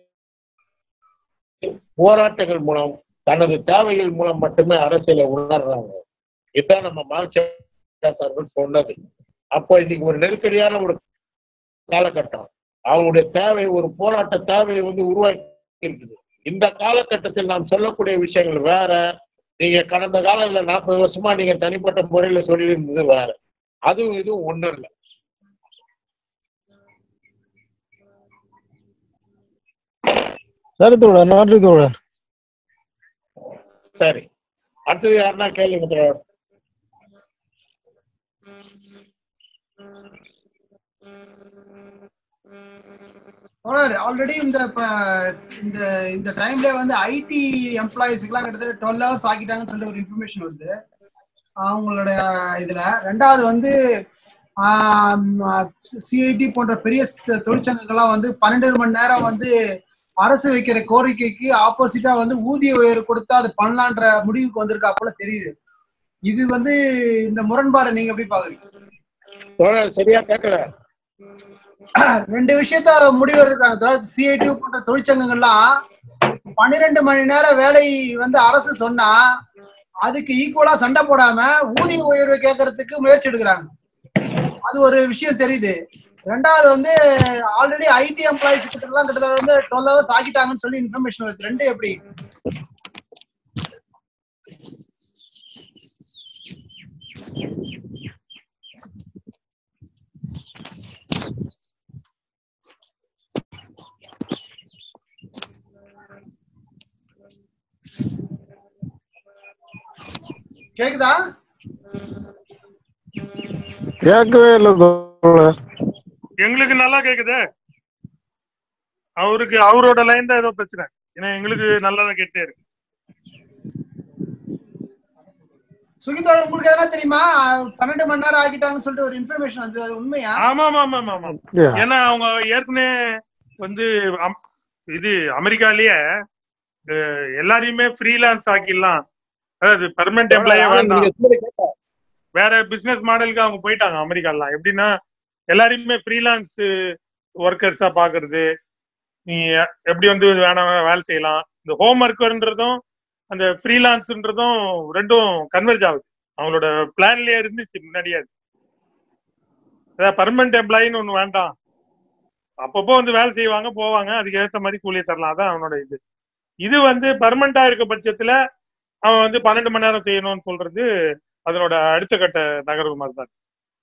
போராட்டங்கள் மூலம் தனது தேவைகள் மூலம் மட்டுமே அரசியலை உணர்றாங்க இதுதான் நம்ம மார்க்சிஸ்ட் சார்கள் சொன்னது அப்போ இன்னைக்கு ஒரு நெருக்கடியான ஒரு காலகட்டம் அவங்களுடைய தேவை ஒரு போராட்ட தேவையை வந்து உருவாக்கி இருக்குது இந்த காலகட்டத்தில் நாம் சொல்லக்கூடிய விஷயங்கள் வேற நீங்க கடந்த காலத்துல நாற்பது வருஷமா நீங்க தனிப்பட்ட முறையில சொல்லி இருந்தது வேற அதுவும் இதுவும் ஒண்ணும் இல்லை சரி தோழர் நன்றி தோழர் சரி அடுத்தது யாருன்னா கேளுங்க தோழர். ஆல்ரெடி இந்த இப்ப இந்த இந்த டைம்ல வந்து ஐடி எம்ப்ளாயிஸ்க்குலாம் கிட்டத்தட்ட டுவெல் ஹவர்ஸ் ஆக்கிட்டாங்கன்னு சொல்லிட்டு ஒரு இன்ஃபர்மேஷன் வருது அவங்களோட இதுல ரெண்டாவது வந்து சிஐடி போன்ற பெரிய ஸ்- தொழிற்சங்கங்கள்லாம் வந்து பன்னெண்டு மணி நேரம் வந்து அரசு வைக்கிற கோரிக்கைக்கு ஆப்போசிட்டா வந்து ஊதிய உயர்வு கொடுத்தா அது பண்ணலான்ற முடிவுக்கு வந்திருக்கா போல தெரியுது இது வந்து இந்த முரண்பாடை நீங்க எப்படி பாக்குறீங்க தோழர் சரியா கேட்கல ரெண்டு விஷயத்த முடிவு இருக்காங்க சிஐடி போன்ற தொழிற்சங்கங்கள்லாம் பன்னிரெண்டு மணி நேரம் வேலை வந்து அரசு சொன்னா அதுக்கு ஈக்குவலா சண்டை போடாம ஊதிய உயர்வு கேட்கறதுக்கு முயற்சி எடுக்கிறாங்க அது ஒரு விஷயம் தெரியுது ரெண்டாவது வந்து ஆல்ரெடி ஐடி எம்ப்ளாயிஸ் கிட்ட எல்லாம் கிட்டத்தட்ட வந்து டுவெல் ஹவர்ஸ் ஆக்கிட்டாங்கன்னு சொல்லி இன்ஃபர்மேஷன் வருது ரெண்டு எப்படி கேக்குதா கேட்கவே இல்லை தோழர் எங்களுக்கு நல்லா கேக்குதே அவருக்கு அவரோட லைன் தான் ஏதோ பிரச்சனை ஏன்னா எங்களுக்கு நல்லா தான் கேட்டே இருக்கு சுகிதா உங்களுக்கு எதனா தெரியுமா பன்னெண்டு மணி நேரம் ஆக்கிட்டாங்கன்னு சொல்லிட்டு ஒரு இன்ஃபர்மேஷன் வந்து அது உண்மையா ஆமா ஆமா ஆமா ஆமா அப்படியா? ஏன்னா அவங்க ஏற்கனவே வந்து அம்- இது அமெரிக்காலயே அஹ், எல்லாரையுமே ஃப்ரீலான்ஸ் ஆக்கிடலாம் அதாவது பெர்மனன்ட் எம்ப்ளாயே வேண்டாம் நீங்க சொல்றது கேட்டா. வேற பிசினஸ் மாடலுக்கு அவங்க போயிட்டாங்க அமெரிக்காலாம் எப்படின்னா எல்லாரையுமே ஃப்ரீலான்ஸ் ஒர்க்கர்ஸா பாக்குறது நீ எப்படி வந்து வேணாம் வேலை செய்யலாம் இந்த ஹோம் ஒர்க்கர்ன்றதும் அந்த ஃப்ரீலான்ஸ்ன்றதும் ரெண்டும் கன்வெர்ஜ் ஆகுது அவங்களோட பிளான்லயே இருந்துச்சு முன்னாடியே அது. அதாவது பர்மனன்ட் எம்ப்ளாயின்னு ஒண்ணு வேண்டாம் அப்பப்போ வந்து வேலை செய்வாங்க போவாங்க அதுக்கு ஏத்த மாதிரி கூலியை தரலாம் அதான் அவனோட இது இது வந்து பர்மனண்டா இருக்க பட்சத்துல அவன் வந்து பன்னெண்டு மணி நேரம் செய்யணும்னு சொல்றது அதனோட அடுத்த கட்ட நகர்வு மாதிரி தான்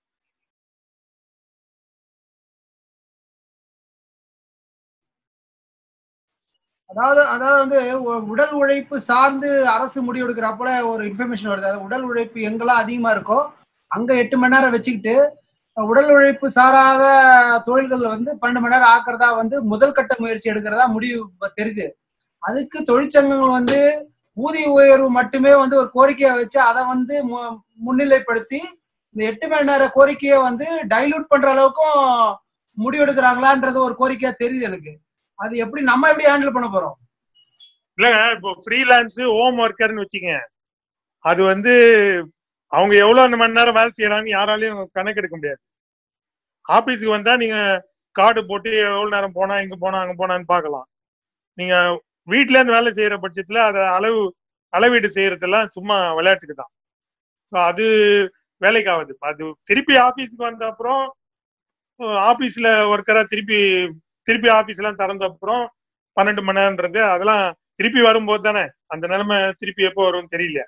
அதாவது அதாவது வந்து உ- உடல் உழைப்பு சார்ந்து அரசு முடிவெடுக்கிற போல ஒரு இன்ஃபர்மேஷன் வருது அதாவது உடல் உழைப்பு எங்கெல்லாம் அதிகமா இருக்கோ அங்க எட்டு மணி நேரம் வச்சுக்கிட்டு உடல் உழைப்பு சாராத தொழில்கள் வந்து பன்னெண்டு மணி நேரம் ஆக்குறதா வந்து முதல் கட்ட முயற்சி எடுக்கிறதா முடிவு இப்ப தெரியுது அதுக்கு தொழிற்சங்கங்கள் வந்து ஊதிய உயர்வு மட்டுமே வந்து ஒரு கோரிக்கையை வச்சு அதை வந்து மு- முன்னிலைப்படுத்தி இந்த எட்டு மணி நேர கோரிக்கையை வந்து டைலூட் பண்ற அளவுக்கும் முடிவெடுக்கிறாங்களான்றது ஒரு கோரிக்கையா தெரியுது எனக்கு அது எப்படி நம்ம எப்படி ஹேண்டில் பண்ண போறோம் இல்லங்க இப்போ ஃப்ரீலான்ஸ் ஹோம் ஒர்க்கர்னு வச்சுங்க அது வந்து அவங்க எவ்வளவு மணி நேரம் வேலை செய்யறாங்கன்னு யாராலையும் கணக்கெடுக்க முடியாது ஆபீஸ்க்கு வந்தா நீங்க கார்டு போட்டு எவ்வளவு நேரம் போனா இங்க போனா அங்க போனான்னு பார்க்கலாம் நீங்க வீட்ல இருந்து வேலை செய்யற பட்சத்துல அதை அளவு அளவீடு செய்யறதெல்லாம் சும்மா விளையாட்டுக்கு தான் ஸோ அது வேலைக்கு ஆகுது அது திருப்பி ஆபீஸ்க்கு வந்த அப்புறம் ஆபீஸ்ல ஒர்க்கரா திருப்பி திருப்பி ஆபீஸ் எல்லாம் திறந்த அப்புறம் பன்னெண்டு மணி நேரம்ன்றது அதெல்லாம் திருப்பி வரும்போது தானே அந்த நிலைமை திருப்பி எப்போ வரும்னு தெரியல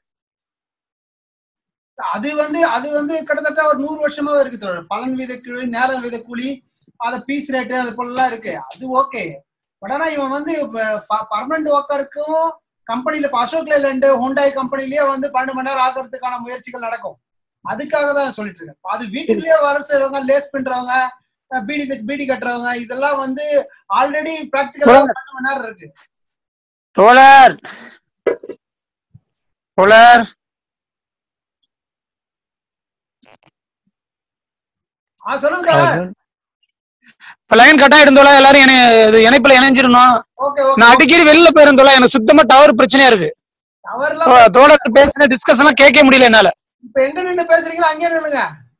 அது வந்து அது வந்து கிட்டத்தட்ட ஒரு நூறு வருஷமா இருக்கு தோழர் பலன் வீத கூலி நேரம் வீத கூலி அத பீஸ் ரேட்டு அது போலலாம் இருக்கு அது ஓகே பட் ஆனா இவன் வந்து பர்மனன்ட் ஒர்க்கருக்கும் கம்பெனில இப்ப அசோக் லேலண்ட் ஹோண்டாய் கம்பெனிலேயே வந்து பன்னெண்டு மணி நேரம் ஆகிறதுக்கான முயற்சிகள் நடக்கும் அதுக்காக தான் சொல்லிட்டு இருக்கேன் இப்ப அது வீட்டுக்குள்ளேயே வர செய்றவங்க லேஸ் பண்றவங்க அஹ் பீடி பீடி கட்டுறவங்க இதெல்லாம் வந்து ஆல்ரெடி பிராக்டிகலா பன்னெண்டு மணி நேரம் இருக்கு தோழர் தோழர் ஆ சொல்லுங்க தோழர். இப்ப லைன் கட் ஆயிடும் தோழர் எல்லாரும் இணை- இது இணைப்புல இணைஞ்சிடணும் ஓகே நான் ஓகே அடிக்கடி வெளில போயிரும் தோழர் எனக்கு சுத்தமா டவர் பிரச்சனையா இருக்கு அவர்லாம் தோ- தோழர் பேசின டிஸ்கஷன் எல்லாம் கேட்க முடியல என்னால இப்ப எங்க நின்னு பேசுறீங்களோ அங்கே நில்லுங்க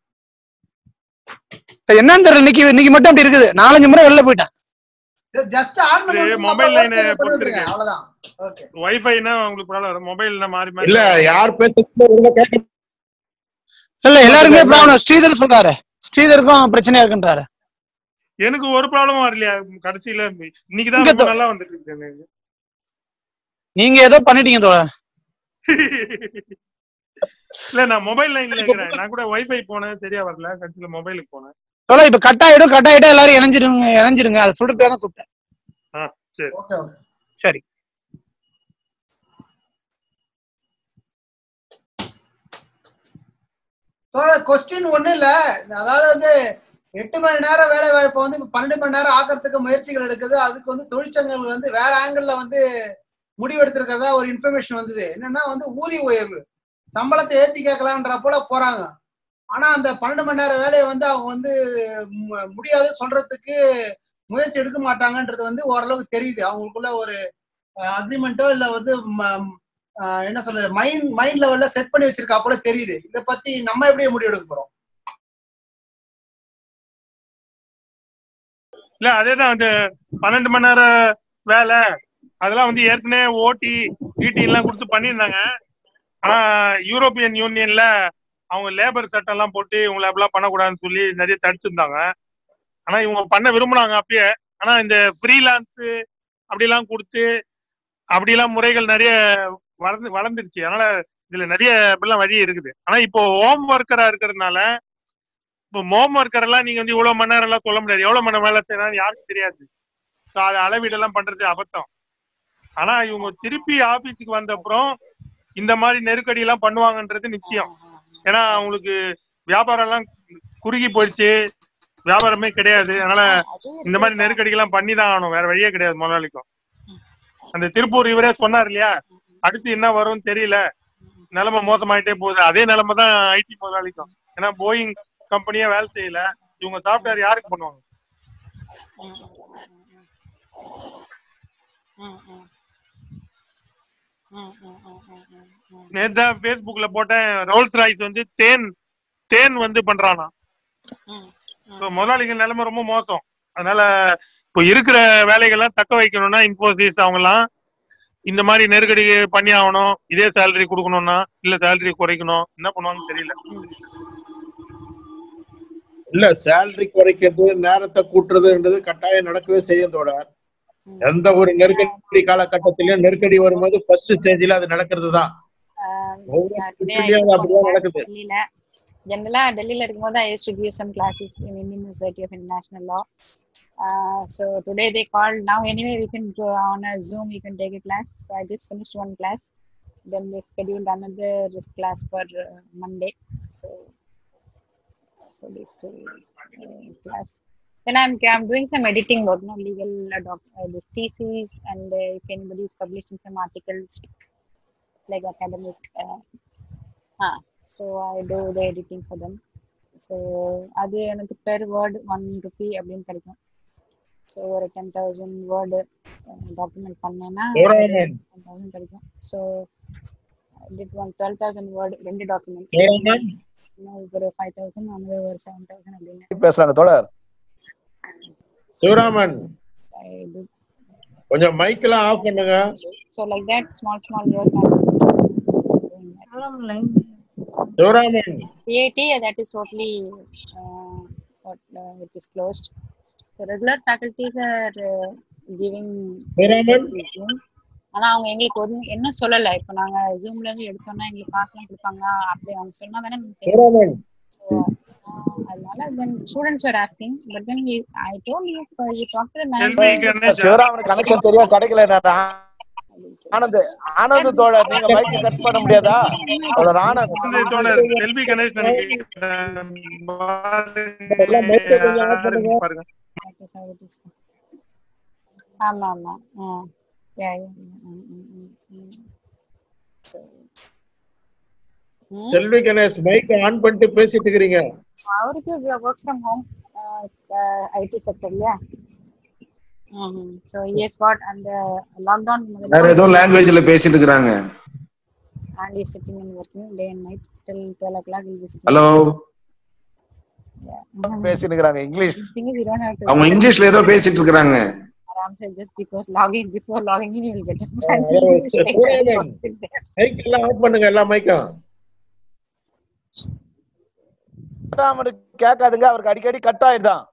இப்ப என்னன்னு தெரியல இன்னைக்கு இன்னைக்கு மட்டும் அப்படி இருக்குது நாலஞ்சு முறை வெளில போயிட்டேன் ஜஸ்ட் ஆன் பண்ணி இது விட்டுருங்க, mobile அப்புறம் line work பண்ணி பொறுத்து விட்டுருங்க. இருக்கு. அவ்வளவுதான் ஓகே வைஃபைனா உங்களுக்கு ப்ராப்ளம் மொபைல்ல மாறி மாறி இல்ல யார் பேசுறது ஒழுங்கா கேட்க இல்ல எல்லாருக்குமே ப்ராப்ளம் ஸ்ரீதர் சொல்றாரு ஸ்ரீதருக்கும் பிரச்சனையா இருக்குன்றாரு எனக்கு ஒரு ப்ராப்ளமும் வரலையா கடைசியில இன்னைக்குதான் இங்க ரொம்ப தோ- நல்லா வந்துட்டு இருக்கு எனக்கு. நீங்க ஏதோ பண்ணிட்டீங்க தோழர் இல்ல நான் மொபைல் லைன்ல இருக்கிறேன் நான் கூட வைஃபை போனேன் சரியா வரல கடைசியில மொபைலுக்கு போனேன் தோழர் இப்ப கட் ஆயிடும் கட் ஆயிட்டா எல்லாரும் இணைஞ்சிருங்க இணைஞ்சிருங்க அதை சொல்றதுக்காக தான் கூப்பிட்டேன் ஓகே ஓகே சரி கொஸ்டின் ஒண்ணு இல்ல அதாவது வந்து எட்டு மணி நேரம் வேலை வாய்ப்பை வந்து இப்ப பன்னெண்டு மணி நேரம் ஆக்கிறதுக்கு முயற்சிகள் எடுக்குது அதுக்கு வந்து தொழிற்சங்கங்கள் வந்து வேற ஆங்கிள் வந்து முடிவெடுத்திருக்கிறதா ஒரு இன்ஃபர்மேஷன் வந்தது என்னன்னா வந்து ஊதிய உயர்வு சம்பளத்தை ஏத்தி கேட்கலான்ற போல போறாங்க ஆனா அந்த பன்னெண்டு மணி நேரம் வேலையை வந்து அவங்க வந்து மு- முடியாது சொல்றதுக்கு முயற்சி எடுக்க மாட்டாங்கன்றது வந்து ஓரளவுக்கு தெரியுது அவங்களுக்குள்ள ஒரு அக்ரிமெண்ட்டோ இல்ல வந்து ம- ஆஹ் என்ன சொல்றது மைண்ட் மைண்ட் லெவல்ல செட் பண்ணி வச்சிருக்கா போல தெரியுது இத பத்தி நம்ம எப்படி முடிவு எடுக்க போறோம் இல்ல அதேதான் அந்த பன்னெண்டு மணி நேரம் வேலை அதெல்லாம் வந்து ஏற்கனவே ஓடி ஈடி எல்லாம் கொடுத்து பண்ணியிருந்தாங்க ஆனா யூரோப்பியன் யூனியன்ல அவங்க லேபர் சட்டம் எல்லாம் போட்டு இவங்களை அப்படிலாம் பண்ணக்கூடாதுன்னு சொல்லி நிறைய தடுத்திருந்தாங்க ஆனா இவங்க பண்ண விரும்புனாங்க அப்பயே ஆனா இந்த ஃப்ரீலான்ஸ் அப்படிலாம் கொடுத்து அப்படிலாம் முறைகள் நிறைய வளர்ந்து வளர்ந்துருச்சு அதனால இதுல நிறைய இப்படிலாம் வழி இருக்குது ஆனா இப்போ ஹோம் ஒர்க்கரா இருக்கிறதுனால இப்போ ஹோம் ஒர்க்கர் எல்லாம் நீங்க வந்து இவ்வளவு மணி நேரம் எல்லாம் சொல்ல முடியாது எவ்வளவு மணி நேரம் வேலை செய்யறான்னு யாருக்கும் தெரியாது ஸோ அதை அளவீடெல்லாம் பண்றது அபத்தம் ஆனா இவங்க திருப்பி ஆபீஸுக்கு வந்த அப்புறம் இந்த மாதிரி நெருக்கடி எல்லாம் பண்ணுவாங்கன்றது நிச்சயம் ஏன்னா அவங்களுக்கு வியாபாரம் எல்லாம் குறுகி போயிடுச்சு வியாபாரமே கிடையாது அதனால இந்த மாதிரி நெருக்கடிகள்லாம் பண்ணி தான் ஆகணும் வேற வழியே கிடையாது முதலாளிக்கும் அந்த திருப்பூர் இவரே சொன்னார் இல்லையா அடுத்து என்ன வரும்னு தெரியல நிலைமை மோசமாயிட்டே போகுது அதே நிலைமை தான் ஐடி முதலாளிக்கும் ஏன்னா போயிங் கம்பெனியா வேலை செய்யல இவங்க சாஃப்ட்வேர் யாருக்கு பண்ணுவாங்க நேத்து தான் Facebookல போட்டேன் ரோல்ஸ் ராய்ஸ் வந்து தேன் தேன் வந்து பண்றானா இப்போ முதலாளிகள் நிலைமை ரொம்ப மோசம் அதனால இப்போ இருக்கிற வேலைகள்லாம் தக்க வைக்கணும்னா இன்ஃபோசிஸ் அவங்கலாம் இந்த மாதிரி நெருக்கடி பண்ணி ஆகணும் இதே சேலரி கொடுக்கணும்னா இல்ல சேலரி குறைக்கணும் என்ன பண்ணுவாங்கன்னு தெரியல இல்ல சேலரி குறைக்கிறது நேரத்தை கூட்டுறதுன்றது கட்டாயம் நடக்கவே செய்யும் தோட எந்த ஒரு நெருக்கடி காலகட்டத்திலயும் நெருக்கடி வரும்போது ஃபர்ஸ்ட் ஸ்டேஜ்ல அது நடக்கிறது தான் ஒவ்வொரு இடத்துலயும் அது அப்படிதான் நடக்குது டெல்லியில ஜென்ரலா டெல்லியில இருக்கும்போது I use to give some classes in Indian university of international law so today they called now anyway we can go on a zoom you can take a class so i just finished one class then they scheduled another class for uh, monday so So these two uh, class. Then I'm I'm doing some editing work, no legal uh, doc, uh, this thesis, and uh, if anybody is publishing some articles, like academic. Uh, ah, so I do the editing for them. So அது எனக்கு per word one rupee அப்படின்னு கிடைக்கும் so ஒரு ten thousand word document பண்ணேன்னா Sivaraman ten thousand கிடைக்கும் so did one twelve thousand word ரெண்டு document Sivaraman இன்னும் ஒரு ஃபைவ் தௌசண்ட் ஒன்று ஒரு செவன் தௌசண்ட் அப்படின்னு பேசுறாங்க தோழர் சிவராமன் I do. கொஞ்சம் மைக்கெல்லாம் ஆஃப் பண்ணுங்க So like that, small small work I'm doing that. Sivaraman PAT, uh, that is totally uh, what, uh, it is closed. So regular faculties are uh, giving Sivaraman Zoom. ஆனா அவங்க எங்களுக்கு ஒரு என்ன சொல்லல இப்ப நாங்க ஜூம்ல இருந்து எடுத்தோம்னா எங்களுக்கு காசுலாம் கொடுப்பாங்க அப்படி அவங்க சொன்னா தானே நம்ம செய்யணும் சிவராமன் ஸோ அதனால then students were asking but then I told you you talk to the கேள்வி மேனேஜர் கணேஷ் சிவராமன் கனெக்ஷன் சரியா கிடைக்கல நான் ஆனந்த் ஆனந்த் தோழர் நீங்க மைக்க கட் பண்ண முடியாதா தோழர் ஆனந்த் வந்து தோழர் செல்வி கணேஷ் நினைக்கிறேன் எல்லாம் mic அ கொஞ்சம் off பண்ணுங்க. பாருங்க ஆமா ஆமா ஆ yeah yeah Selvi Ganesh mic on பண்ணிட்டு பேசிட்டு இருக்கிறீங்க அவருக்கு ஒர்க் ஃப்ரம் ஹோம் ஐடி செக்டர்ல ஸோ எஸ் வாட் அந்த லாக்டவுன் வேற ஏதோ லாங்குவேஜ்ல பேசிட்டு இருக்காங்க and is sitting and working day and night till 12 o'clock he'll be sitting hello yeah. பேசினுக்கிறாங்க English The thing is you don't have to அவங்க இங்கிலீஷ்ல ஏதோ பேசிட்டு இருக்காங்க aram say just because logging before logging in you will get a Ah, otherwise, Suryaman. Mic எல்லாம் off பண்ணுங்க எல்லா மைக்கும் சிவராமனுக்கு கேட்காதுங்க அவருக்கு அடிக்கடி கட் ஆயிடுதான்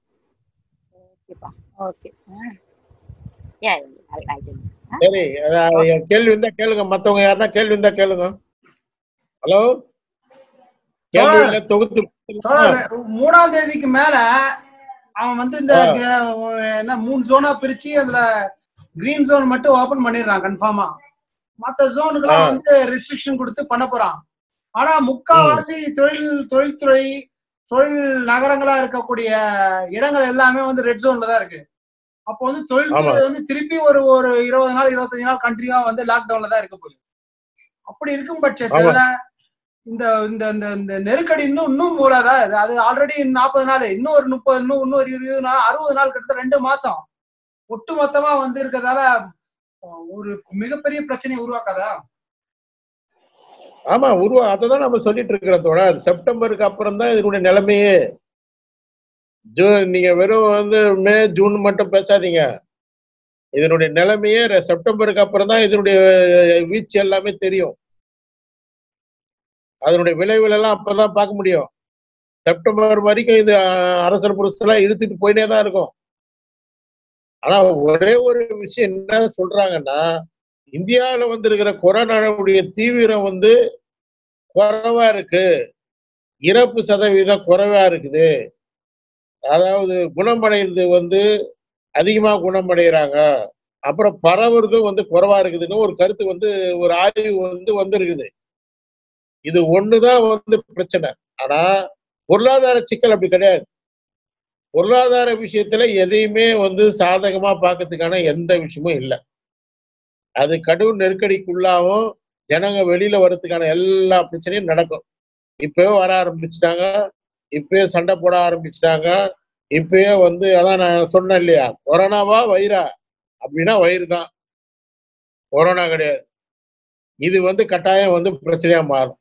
okay yeah I'll, I'll tell you huh? சரி அதான் என் கேள்வி இருந்தா கேளுங்க மத்தவங்க யாருன்னா கேள்வி இருந்தா கேளுங்க ஹலோ கேள்வி இல்ல தொகுத்து தோழர், மூணாம் தேதிக்கு மேல அவன் வந்து இந்த க- என்ன மூணு ஜோனா பிரிச்சு அதுல கிரீன் ஜோன் மட்டும் ஓபன் பண்ணிடுறான் கன்ஃபார்மா மத்த ஜோனுக்குலாம் ஆ. வந்து ரெஸ்ட்ரிக்ஷன் கொடுத்து பண்ண போறான் ஆனா முக்காவாசி தொழில் தொழில்துறை தொழில் நகரங்களா இருக்கக்கூடிய இடங்கள் எல்லாமே வந்து ரெட் ஜோன்ல தான் இருக்கு அப்போ வந்து தொழில்துறை ஆமா. வந்து திருப்பி ஒரு ஒரு இருபது நாள் இருபத்தஞ்சு நாள் கண்டினியூவா வந்து லாக்டவுன்ல தான் இருக்க போகுது அப்படி இருக்கும் பட்சத்துல இந்த இந்த இந்த இந்த நெருக்கடி இன்னும் இன்னும் மூலாதா இது அது ஆல்ரெடி நாற்பது நாள் இன்னும் ஒரு முப்பது இன்னும் இன்னும் ஒரு இருபது நாள் அறுபது நாள் கிட்டத்தட்ட ரெண்டு மாசம் ஒட்டு மொத்தமா வந்து இருக்கதால அஹ், ஒரு மிகப்பெரிய பிரச்சனையை உருவாக்காதா ஆமா உருவா அததான் நம்ம சொல்லிட்டு இருக்கிறோம் தோழர் செப்டம்பருக்கு அப்புறம் தான் இதனுடைய நிலைமையே ஜூன் நீங்க வெறும் வந்து மே ஜூன் மட்டும் பேசாதீங்க இதனுடைய நிலைமையே ரெ- செப்டம்பருக்கு அப்புறம் தான் இதனுடைய வீச்சு எல்லாமே தெரியும் அதனுடைய விளைவுகள் எல்லாம் அப்பதான் பார்க்க முடியும் செப்டம்பர் வரைக்கும் இது அஹ், அரசர் புரசெல்லாம் இழுத்துட்டு போயிட்டே தான் இருக்கும் ஆனா ஒரே ஒரு விஷயம் என்ன சொல்றாங்கன்னா இந்தியாவில் வந்திருக்கிற கொரோனாவுடைய தீவிரம் வந்து குறைவா இருக்கு இறப்பு சதவீதம் குறைவா இருக்குது அதாவது குணமடைறது வந்து அதிகமா குணமடைகிறாங்க அப்புறம் பரவுறதும் வந்து குறைவா இருக்குதுன்னு ஒரு கருத்து வந்து ஒரு ஆய்வு வந்து வந்திருக்குது இது ஒண்ணுதான் வந்து பிரச்சனை ஆனா பொருளாதார சிக்கல் அப்படி கிடையாது பொருளாதார விஷயத்துல எதையுமே வந்து சாதகமா பார்க்கறதுக்கான எந்த விஷயமும் இல்லை அது கடும் நெருக்கடிக்குள்ளாவும் ஜனங்க வெளியில வர்றதுக்கான எல்லா பிரச்சனையும் நடக்கும் இப்பவே வர ஆரம்பிச்சிட்டாங்க இப்பயே சண்டை போட ஆரம்பிச்சிட்டாங்க இப்பயே வந்து அதான் நான் சொன்னேன் இல்லையா கொரோனாவா வயிறா அப்படின்னா வயிறு தான் கொரோனா கிடையாது இது வந்து கட்டாயம் வந்து பிரச்சனையா மாறும்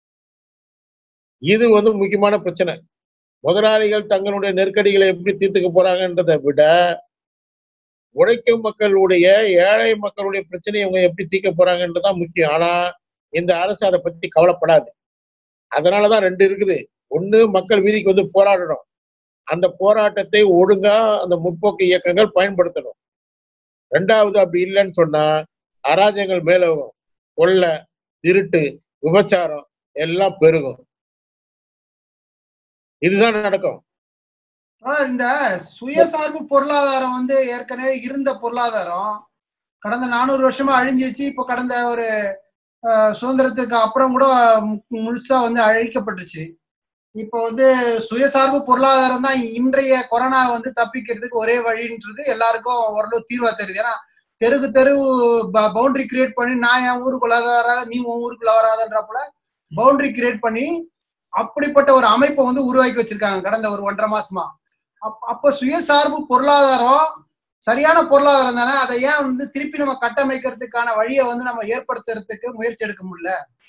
இது வந்து முக்கியமான பிரச்சனை முதலாளிகள் தங்களுடைய நெருக்கடிகளை எப்படி தீர்த்துக்க போறாங்கன்றதை விட உழைக்கும் மக்களுடைய ஏழை மக்களுடைய பிரச்சனையை இவங்க எப்படி தீர்க்க போறாங்கன்றதுதான் முக்கியம் ஆனா இந்த அரசு அதை பத்தி கவலைப்படாது அதனாலதான் ரெண்டு இருக்குது ஒண்ணு மக்கள் வீதிக்கு வந்து போராடணும் அந்த போராட்டத்தை ஒழுங்கா அந்த முற்போக்கு இயக்கங்கள் பயன்படுத்தணும் ரெண்டாவது அப்படி இல்லைன்னு சொன்னா அராஜகங்கள் மேலோகும் கொள்ளை திருட்டு விபச்சாரம் எல்லாம் பெருகும் இதுதான் நடக்கும் ஆனா இந்த சுயசார்பு பொருளாதாரம் வந்து ஏற்கனவே இருந்த பொருளாதாரம் கடந்த நானூறு வருஷமா அழிஞ்சிச்சு இப்போ கடந்த ஒரு அஹ், சுதந்திரத்துக்கு அப்புறம் கூட மு- முழுசா வந்து அழிக்கப்பட்டுச்சு இப்போ வந்து சுயசார்பு பொருளாதாரம் தான் இன்றைய கொரோனா வந்து தப்பிக்கிறதுக்கு ஒரே வழின்றது எல்லாருக்கும் ஓரளவு தீர்வா தெரியுது ஏன்னா தெருக்கு தெரு பவுண்டரி கிரியேட் பண்ணி நான் என் ஊருக்குள்ள வராத நீ உன் ஊருக்குள்ள வராதன்றப்பல பவுண்டரி கிரியேட் பண்ணி அப்படிப்பட்ட ஒரு அமைப்பை வந்து உருவாக்கி வச்சிருக்காங்க கடந்த ஒரு ஒன்றரை மாசமா அப்- அப்ப சுயசார்பு பொருளாதாரம் சரியான பொருளாதாரம் தானே அதை ஏன் வந்து திருப்பி நம்ம கட்டமைக்கிறதுக்கான வழியை வந்து நம்ம ஏற்படுத்துறதுக்கு முயற்சி எடுக்க முடியல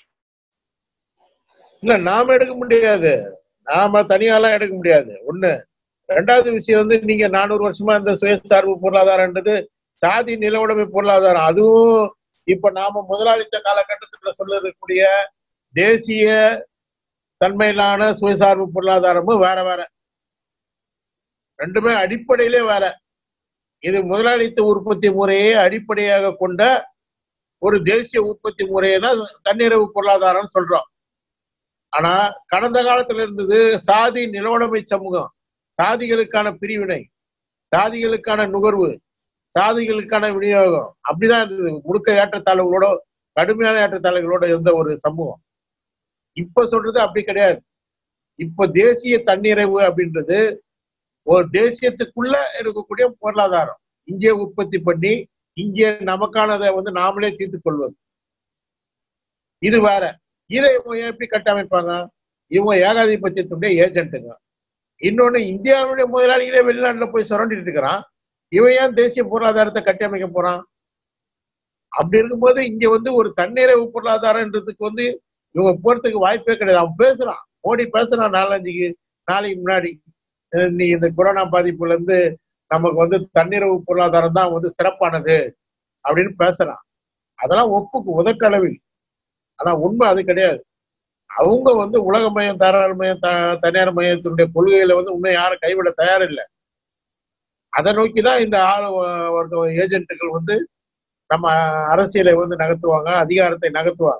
இல்ல நாம எடுக்க முடியாது நாம தனியாலாம் எடுக்க முடியாது ஒண்ணு ரெண்டாவது விஷயம் வந்து நீங்க நானூறு வருஷமா இந்த சுயசார்பு பொருளாதாரம்ன்றது சாதி நிலவுடைமை பொருளாதாரம் அதுவும் இப்ப நாம முதலாளித்த காலகட்டத்துல சொல்ல இருக்கக்கூடிய தேசிய தன்மையிலான சுயசார்பு பொருளாதாரமும் வேற வேற ரெண்டுமே அடிப்படையிலே வேற இது முதலாளித்த உற்பத்தி முறையை அடிப்படையாக கொண்ட ஒரு தேசிய உற்பத்தி முறையை தான் தன்னிறைவு பொருளாதாரம்னு சொல்றோம் ஆனா கடந்த காலத்துல இருந்தது சாதி நிலவுடைமை சமூகம் சாதிகளுக்கான பிரிவினை சாதிகளுக்கான நுகர்வு சாதிகளுக்கான விநியோகம் அப்படிதான் இருந்தது முழுக்க ஏற்றத்தாழ்வுகளோட கடுமையான ஏற்றத்தாழ்வுகளோட இருந்த ஒரு சமூகம் இப்ப சொல்றது அப்படி கிடையாது இப்ப தேசிய தன்னிறைவு அப்படின்றது ஒரு தேசியத்துக்குள்ள இருக்கக்கூடிய பொருளாதாரம் இங்கே உற்பத்தி பண்ணி இங்கே நமக்கானதை வந்து நாமளே தீர்த்து கொள்வது இது வேற இதை இவங்க எப்படி கட்டமைப்பாங்க இவங்க ஏகாதிபத்தியத்துடைய ஏஜென்ட்டுங்க இன்னொன்னு இந்தியாவுடைய முதலாளிகளே வெளிநாட்டுல போய் சுரண்டிட்டு இருக்கிறான் இவன் ஏன் தேசிய பொருளாதாரத்தை கட்டமைக்க போறான் அப்படி இருக்கும்போது இங்க வந்து ஒரு தன்னிறைவு பொருளாதாரம்ன்றதுக்கு வந்து இவங்க போறதுக்கு வாய்ப்பே கிடையாது அவன் பேசுறான் மோடி பேசுறான் நாலஞ்சுக்கு நாளைக்கு முன்னாடி அஹ் நீ இந்த கொரோனா பாதிப்புல இருந்து நமக்கு வந்து தன்னிறைவு பொருளாதாரம் தான் வந்து சிறப்பானது அப்படின்னு பேசுறான் அதெல்லாம் ஒப்புக்கு உதட்டளவில் ஆனா உண்மை அது கிடையாது அவங்க வந்து உலகமயம் தாராளமயம் த- தனியார் மயத்தினுடைய கொள்கையில வந்து இன்னும் யாரும் கைவிட தயாரில்லை அதை நோக்கி தான் இந்த ஆளு வர்க்க ஏஜென்ட்டுகள் வந்து நம்ம அரசியலை வந்து நகர்த்துவாங்க அதிகாரத்தை நகர்த்துவாங்க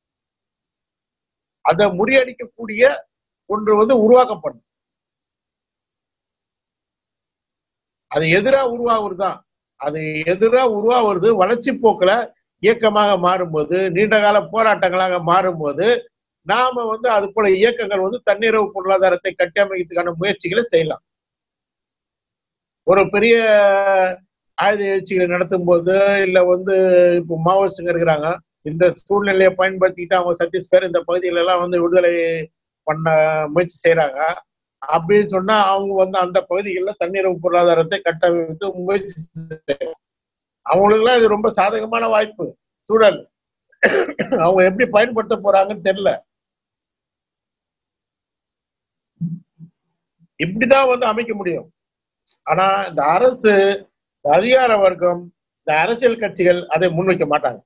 அதை முறியடிக்கக்கூடிய ஒன்று வந்து உருவாக்கப்படும் அது எதிரா உருவாகுறது தான் அது எதிரா உருவாகுறது வளர்ச்சி போக்குல இயக்கமாக மாறும்போது நீண்டகால போராட்டங்களாக மாறும்போது நாம வந்து அது போல இயக்கங்கள் வந்து தன்னிறைவு பொருளாதாரத்தை கட்டமைக்கிறதுக்கான முயற்சிகளை செய்யலாம் ஒரு பெரிய ஆயுத எழுச்சிகளை நடத்தும் போது இல்ல வந்து இப்போ மாவோயிஸ்டுங்க இருக்கிறாங்க இந்த சூழ்நிலையை பயன்படுத்திக்கிட்டு அவங்க சத்தீஸ்கர் இந்த பகுதிகள எல்லாம் வந்து விடுதலை பண்ண முயற்சி செய்யறாங்க அப்படின்னு சொன்னா அவங்க வந்து அந்த பகுதிகளில் தன்னிறைவு பொருளாதாரத்தை கட்டமைத்து முயற்சி செய்யறாங்க. அவங்களுக்குலாம் இது ரொம்ப சாதகமான வாய்ப்பு சூழல் அவங்க எப்படி பயன்படுத்த போறாங்கன்னு தெரியல இப்படிதான் வந்து அமைக்க முடியும் ஆனா இந்த அரசு இந்த அதிகார வர்க்கம் இந்த அரசியல் கட்சிகள் அதை முன்வைக்க மாட்டாங்க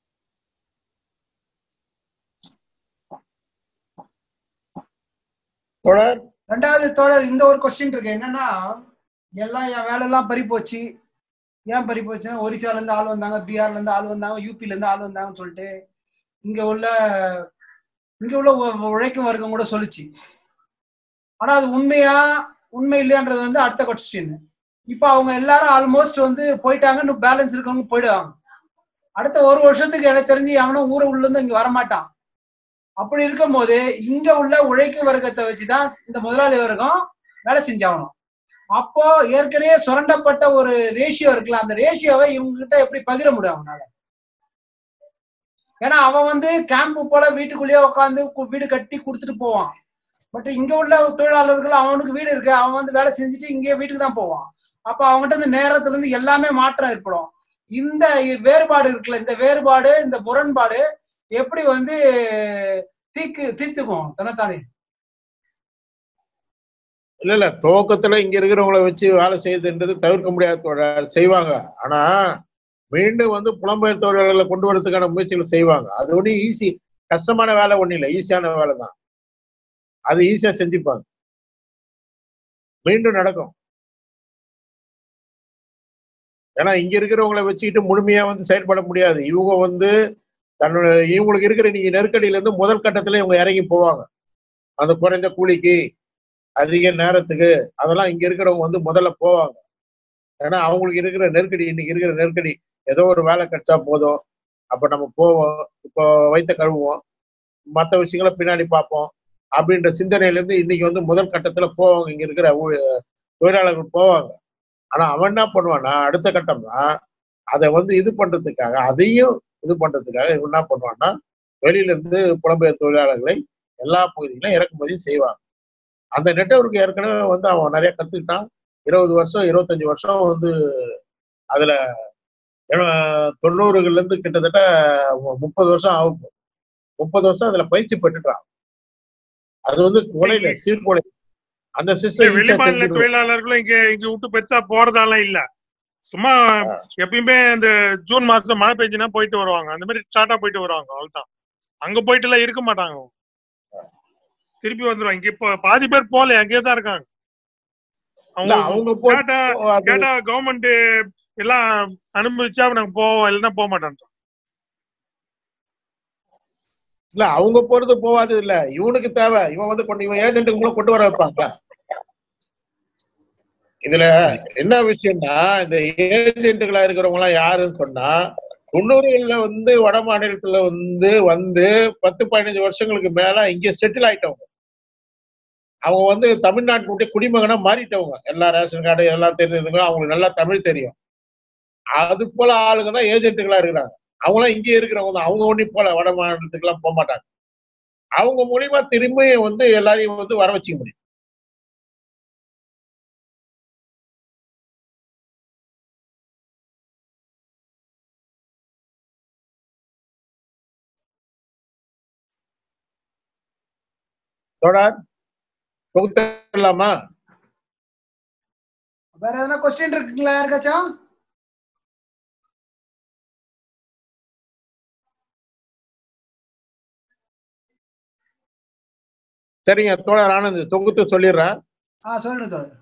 தொடர் ரெண்டாவது தோழர் இந்த ஒரு கொஸ்டின் இருக்கு என்னன்னா எல்லாம் என் வேலையெல்லாம் பறி போச்சு ஏன் பறி போச்சுன்னா ஒரிசால இருந்து ஆள் வந்தாங்க பீகார்ல இருந்து ஆள் வந்தாங்க யூபில இருந்து ஆள் வந்தாங்கன்னு சொல்லிட்டு இங்க உள்ள இங்க உள்ள உ- உழைக்கும் வர்க்கம் கூட சொல்லுச்சு ஆனா அது உண்மையா உண்மை இல்லையான்றது வந்து அடுத்த கொஸ்டின் இப்போ அவங்க எல்லாரும் ஆல்மோஸ்ட் வந்து போயிட்டாங்க இன்னும் பேலன்ஸ் இருக்கவங்க போயிடுவாங்க அடுத்த ஒரு வருஷத்துக்கு எனக்கு தெரிஞ்சு அவனும் ஊரை உள்ள இருந்து இங்க வரமாட்டான் அப்படி இருக்கும்போது இங்க உள்ள உழைக்கும் வர்க்கத்தை வச்சுதான் இந்த முதலாளி வர்க்கம் வேலை செஞ்சாகணும் அப்போ ஏற்கனவே சுரண்டப்பட்ட ஒரு ரேஷியோ இருக்குல்ல அந்த ரேஷியோவை இவங்க கிட்ட எப்படி பகிர முடியும் அவனால ஏன்னா அவன் வந்து கேம்ப் போல வீட்டுக்குள்ளேயே உட்காந்து வீடு கட்டி கொடுத்துட்டு போவான் பட் இங்க உள்ள தொழிலாளர்கள் அவனுக்கு வீடு இருக்கு அவன் வந்து வேலை செஞ்சுட்டு இங்கே வீட்டுக்கு தான் போவான் அப்ப அவன்கிட்ட இந்த நேரத்துல இருந்து எல்லாமே மாற்றம் ஏற்படும் இந்த வேறுபாடு இருக்குல்ல இந்த வேறுபாடு இந்த முரண்பாடு எப்படி வந்து தீக்கு தீர்த்துக்கும் தனத்தானே இல்ல இல்ல துவக்கத்துல இங்க இருக்கிறவங்கள வச்சு வேலை செய்யுதுன்றது தவிர்க்க முடியாத தொழில் செய்வாங்க ஆனா மீண்டும் வந்து புலம்பெயர் தொழிலாளர்களை கொண்டு வரதுக்கான முயற்சிகள் செய்வாங்க அது ஒன்றும் ஈஸி கஷ்டமான வேலை ஒண்ணும் இல்லை ஈஸியான வேலை தான் அது ஈஸியா செஞ்சுப்பாங்க மீண்டும் நடக்கும் ஏன்னா இங்க இருக்கிறவங்கள வச்சுக்கிட்டு முழுமையா வந்து செயல்பட முடியாது இவங்க வந்து தன்னோட இவங்களுக்கு இருக்கிற நீங்க நெருக்கடியில இருந்து முதல் கட்டத்துல இவங்க இறங்கி போவாங்க அந்த குறைந்த கூலிக்கு அதிக நேரத்துக்கு அதெல்லாம் இங்க இருக்கிறவங்க வந்து முதல்ல போவாங்க ஏன்னா அவங்களுக்கு இருக்கிற நெருக்கடி இன்னைக்கு இருக்கிற நெருக்கடி ஏதோ ஒரு வேலை கிடைச்சா போதும் அப்ப நம்ம போவோம் இப்போ வைத்த கழுவுவோம் மற்ற விஷயங்களை பின்னாடி பார்ப்போம் அப்படின்ற சிந்தனையில இருந்து இன்னைக்கு வந்து முதல் கட்டத்துல போவாங்க இங்க இருக்கிற ஊ- தொழிலாளர்கள் போவாங்க ஆனா அவன் என்ன பண்ணுவான்னா அடுத்த கட்டம்னா அதை வந்து இது பண்றதுக்காக அதையும் இது பண்றதுக்காக இவன் என்ன பண்ணுவான்னா வெளியில இருந்து புலம்பெயர் தொழிலாளர்களை எல்லா பகுதியிலும் இறக்குமதி செய்வாங்க அந்த நெட்வொர்க் ஏற்கனவே வந்து அவன் நிறைய கத்துக்கிட்டான் இருபது வருஷம் இருபத்தஞ்சு வருஷம் வந்து அதுல ஏன்னா, தொண்ணூறுகள்ல இருந்து கிட்டத்தட்ட முப்பது வருஷம் ஆகும் முப்பது வருஷம் அதுல பயிற்சி பெற்றுட்டான் அது வந்து கொலையில சீர்கொலை அந்த இல்ல, சிஸ்டம் வெளிமாநில தொழிலாளர்களும் இங்க இங்க விட்டு பெருசா போறதாலாம் இல்ல சும்மா எப்பயுமே இந்த ஜூன் மாசம் மழை பெஞ்சுனா போயிட்டு வருவாங்க அந்த மாதிரி ஸ்டார்டா போயிட்டு வருவாங்க அவ்வளவுதான் அங்க போயிட்டு எல்லாம் இருக்க மாட்டாங்க அவங்க. திருப்பி வந்துருவாங்க இங்க இப்போ பாதி பேர் போல அங்கேயே தான் இருக்காங்க இல்ல அவங்க அவங்க போ கேட்டா அது- கேட்டா கவர்மெண்ட் எல்லாம் அனுமதிச்சா நாங்க போவோம் இல்லைன்னா போக மாட்டோம் இல்ல அவங்க போறது போவாது இல்ல இவனுக்கு தேவை இவன் வந்து கொண்டு இவன் ஏஜென்ட்டுக்கு கொண்டு வர வைப்பாங்க இதுல என்ன விஷயம்னா இந்த ஏஜென்ட்டுகளா இருக்கிறவங்க எல்லாம் யாருன்னு சொன்னா தொண்ணூறுகள்ல வந்து வட மாநிலத்துல வந்து வந்து பத்து பதினஞ்சு வருஷங்களுக்கு மேல இங்க செட்டில் ஆயிட்டவங்க அவங்க வந்து தமிழ்நாட்டுடைய குடிமகனா மாறிட்டவங்க எல்லா ரேஷன் கார்டு எல்லாம் தெரிஞ்சவங்க அவங்களுக்கு நல்லா தமிழ் தெரியும் அது போல ஆளுங்க தான் ஏஜென்ட்டுகளா இருக்கிறாங்க அவங்களாம் இங்கே இருக்கிறவங்க தான் அவங்க ஒண்ணு போல வட மாநிலத்துக்கு எல்லாம் போக மாட்டாங்க அவங்க மூலியமா திரும்பி வந்து எல்லாரையும் வந்து வர வச்சுக்க முடியும் தொடர் தொகுத்தலாமா வேற எதனா கொஸ்டின் இருக்குங்களா யாருக்காச்சும் சரிங்க தோழர் ஆனந்த் தொகுத்து சொல்லிடுறேன் ஆ சொல்லுங்க தோழர்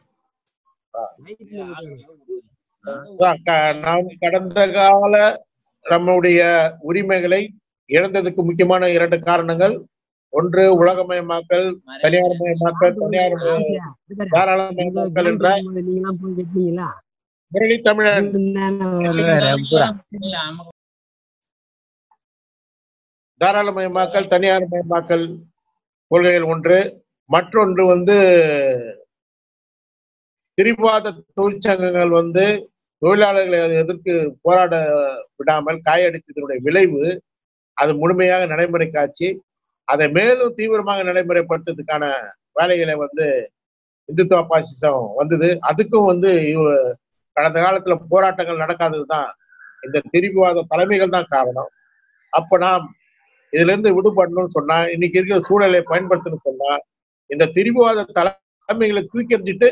அதான் க- நாம் கடந்த கால நம்முடைய உரிமைகளை இழந்ததுக்கு முக்கியமான இரண்டு காரணங்கள் ஒன்று உலகமயமாக்கல் தனியார்மயமாக்கல் தனியார் தாராளமயமாக்கல் என்ற முரளி தமிழன் தாராளமயமாக்கல் தனியார்மயமாக்கல் கொள்கைகள் ஒன்று மற்றொன்று வந்து திரிவாத தொழிற்சங்கங்கள் வந்து தொழிலாளர்களை எதிர்த்து போராட விடாமல் காயடித்ததனுடைய விளைவு அது முழுமையாக நடைமுறை காட்சி அதை மேலும் தீவிரமாக நடைமுறைப்படுத்துறதுக்கான வேலைகளை வந்து இந்துத்துவ பாசிசம் வந்தது அதுக்கும் வந்து இவ- கடந்த காலத்துல போராட்டங்கள் நடக்காதது தான் இந்த திரிபுவாத தலைமைகள் தான் காரணம் அப்ப நாம் இதுல இருந்து விடுபடணும்னு சொன்னா இன்னைக்கு இருக்கிற சூழலை பயன்படுத்தணும்னு சொன்னா இந்த திரிபுவாத தலைமைகளை தூக்கி எறிஞ்சிட்டு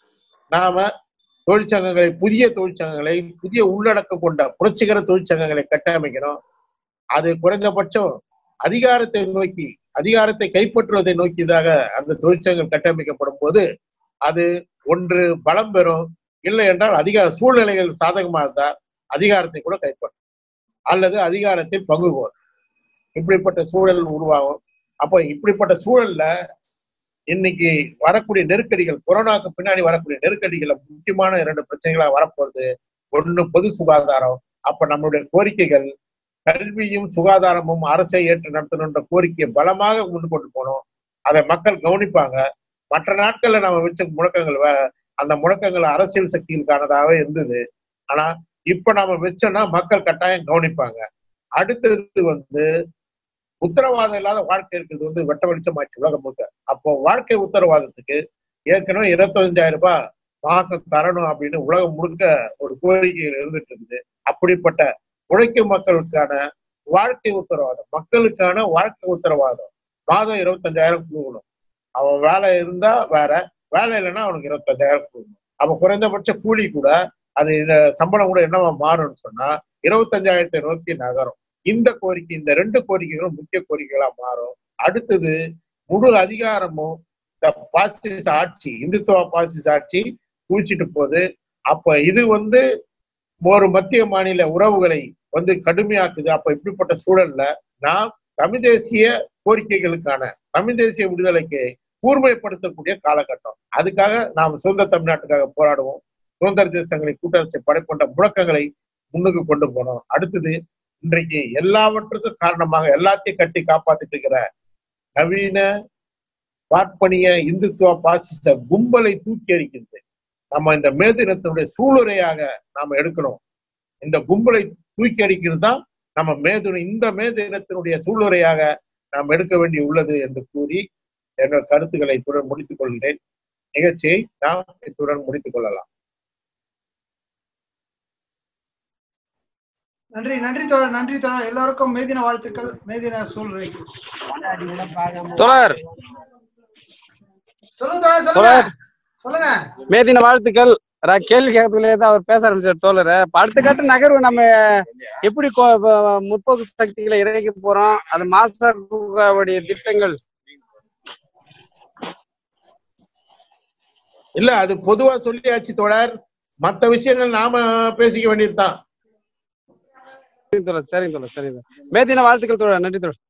நாம தொழிற்சங்கங்களை புதிய தொழிற்சங்கங்களை புதிய உள்ளடக்கம் கொண்ட புரட்சிகர தொழிற்சங்கங்களை கட்டமைக்கணும் அது குறைந்தபட்சம் அதிகாரத்தை நோக்கி அதிகாரத்தை கைப்பற்றுவதை நோக்கியதாக அந்த தொழிற்சங்கம் கட்டமைக்கப்படும் போது அது ஒன்று பலம் பெறும் இல்லை என்றால் அதிகார சூழ்நிலைகள் சாதகமா இருந்தால் அதிகாரத்தை கூட கைப்பற்றும் அல்லது அதிகாரத்தில் பங்கு கோரும் இப்படிப்பட்ட சூழல் உருவாகும் அப்போ இப்படிப்பட்ட சூழல்ல இன்னைக்கு வரக்கூடிய நெருக்கடிகள் கொரோனாக்கு பின்னாடி வரக்கூடிய நெருக்கடிகளை முக்கியமான இரண்டு பிரச்சனைகளா வரப்போறது ஒண்ணு பொது சுகாதாரம் அப்ப நம்மளுடைய கோரிக்கைகள் கல்வியும் சுகாதாரமும் அரசை ஏற்று நடத்தணுன்ற கோரிக்கையை பலமாக முன் கொண்டு போனோம் அதை மக்கள் கவனிப்பாங்க மற்ற நாட்கள்ல நம்ம வச்ச முழக்கங்கள் வே- அந்த முழக்கங்கள் அரசியல் சக்திகளுக்கானதாகவே இருந்தது ஆனா இப்ப நாம வச்சோம்னா மக்கள் கட்டாயம் கவனிப்பாங்க அடுத்தது வந்து உத்தரவாதம் இல்லாத வாழ்க்கை இருக்கிறது வந்து வெட்ட வெளிச்சமாச்சு உலகம் முழுக்க அப்போ வாழ்க்கை உத்தரவாதத்துக்கு ஏற்கனவே இருபத்தஞ்சாயிரம் ரூபாய் மாசம் தரணும் அப்படின்னு உலகம் முழுக்க ஒரு கோரிக்கை இருந்துட்டு இருக்குது அப்படிப்பட்ட உழைக்கும் மக்களுக்கான வாழ்க்கை உத்தரவாதம் மக்களுக்கான வாழ்க்கை உத்தரவாதம் மாதம் இருபத்தஞ்சாயிரம் கொடுக்கணும் அவன் வேலை இருந்தா வேற வேலை இல்லைன்னா அவனுக்கு இருபத்தஞ்சாயிரம் கொடுக்கணும் அப்ப குறைந்தபட்ச கூலி கூட அது இந்த சம்பளம் கூட என்னவா மாறும்னு சொன்னா இருபத்தஞ்சாயிரத்தை நோக்கி நகரும் இந்த கோரிக்கை இந்த ரெண்டு கோரிக்கைகளும் முக்கிய கோரிக்கைகளா மாறும் அடுத்தது முழு அதிகாரமும் இந்த பாசிச ஆட்சி இந்துத்துவ பாசிச ஆட்சி குவிச்சிட்டு போகுது அப்ப இது வந்து ஒரு மத்திய மாநில உறவுகளை வந்து கடுமையாக்குது அப்ப இப்படிப்பட்ட சூழல்ல நாம் தமிழ் தேசிய கோரிக்கைகளுக்கான தமிழ் தேசிய விடுதலைக்கு கூர்மைப்படுத்தக்கூடிய காலகட்டம் அதுக்காக நாம் சுதந்திர தமிழ்நாட்டுக்காக போராடுவோம் சுதந்திர தேசங்களை கூட்டரசை படைக்கொண்ட முழக்கங்களை முன்னுக்கு கொண்டு போனோம் அடுத்தது இன்றைக்கு எல்லாவற்றுக்கும் காரணமாக எல்லாத்தையும் கட்டி காப்பாத்திட்டு இருக்கிற நவீன பார்ப்பனிய இந்துத்துவ பாசிச கும்பலை தூக்கி எறிக்கிறது நம்ம இந்த மே தினத்தினுடைய சூளுரையாக நாம எடுக்கணும் இந்த கும்பலை தூக்கி அடிக்கிறது தான் நம்ம மே தினம் இந்த மே தினத்தினுடைய சூளுரையாக நாம் எடுக்க வேண்டி உள்ளது என்று கூறி என்னோட கருத்துக்களை இத்துடன் முடித்துக் கொள்கிறேன் நிகழ்ச்சியை நாம் இத்துடன் முடித்துக் கொள்ளலாம் நன்றி நன்றி தோழர் நன்றி தோழர் எல்லாருக்கும் மேதின வாழ்த்துக்கள் மேதின சூழ்நிலைக்கு தோழர் சொல்லுங்க தோழர் சொல்லுங்க சொல்லுங்க மேதின வாழ்த்துக்கள் நான் கேள்வி கேட்கறதுலேயே தான் அவர் பேச ஆரம்பிச்சார் தோழர் இப்ப அடுத்த கட்ட நகர்வு நம்ம எப்படி கொ- ப- முற்போக்கு சக்திகளை இறக்கி போறோம் அது மாசாவுடைய திட்டங்கள் இல்ல அது பொதுவா சொல்லியாச்சு தோழர் மத்த விஷயங்கள் நாம பேசிக்க வேண்டியதுதான் சரிங்க தோழர் சரிங்க தோழர் சரிங்க தோழர் மேதின வாழ்த்துக்கள் தோழர் நன்றி தோழர்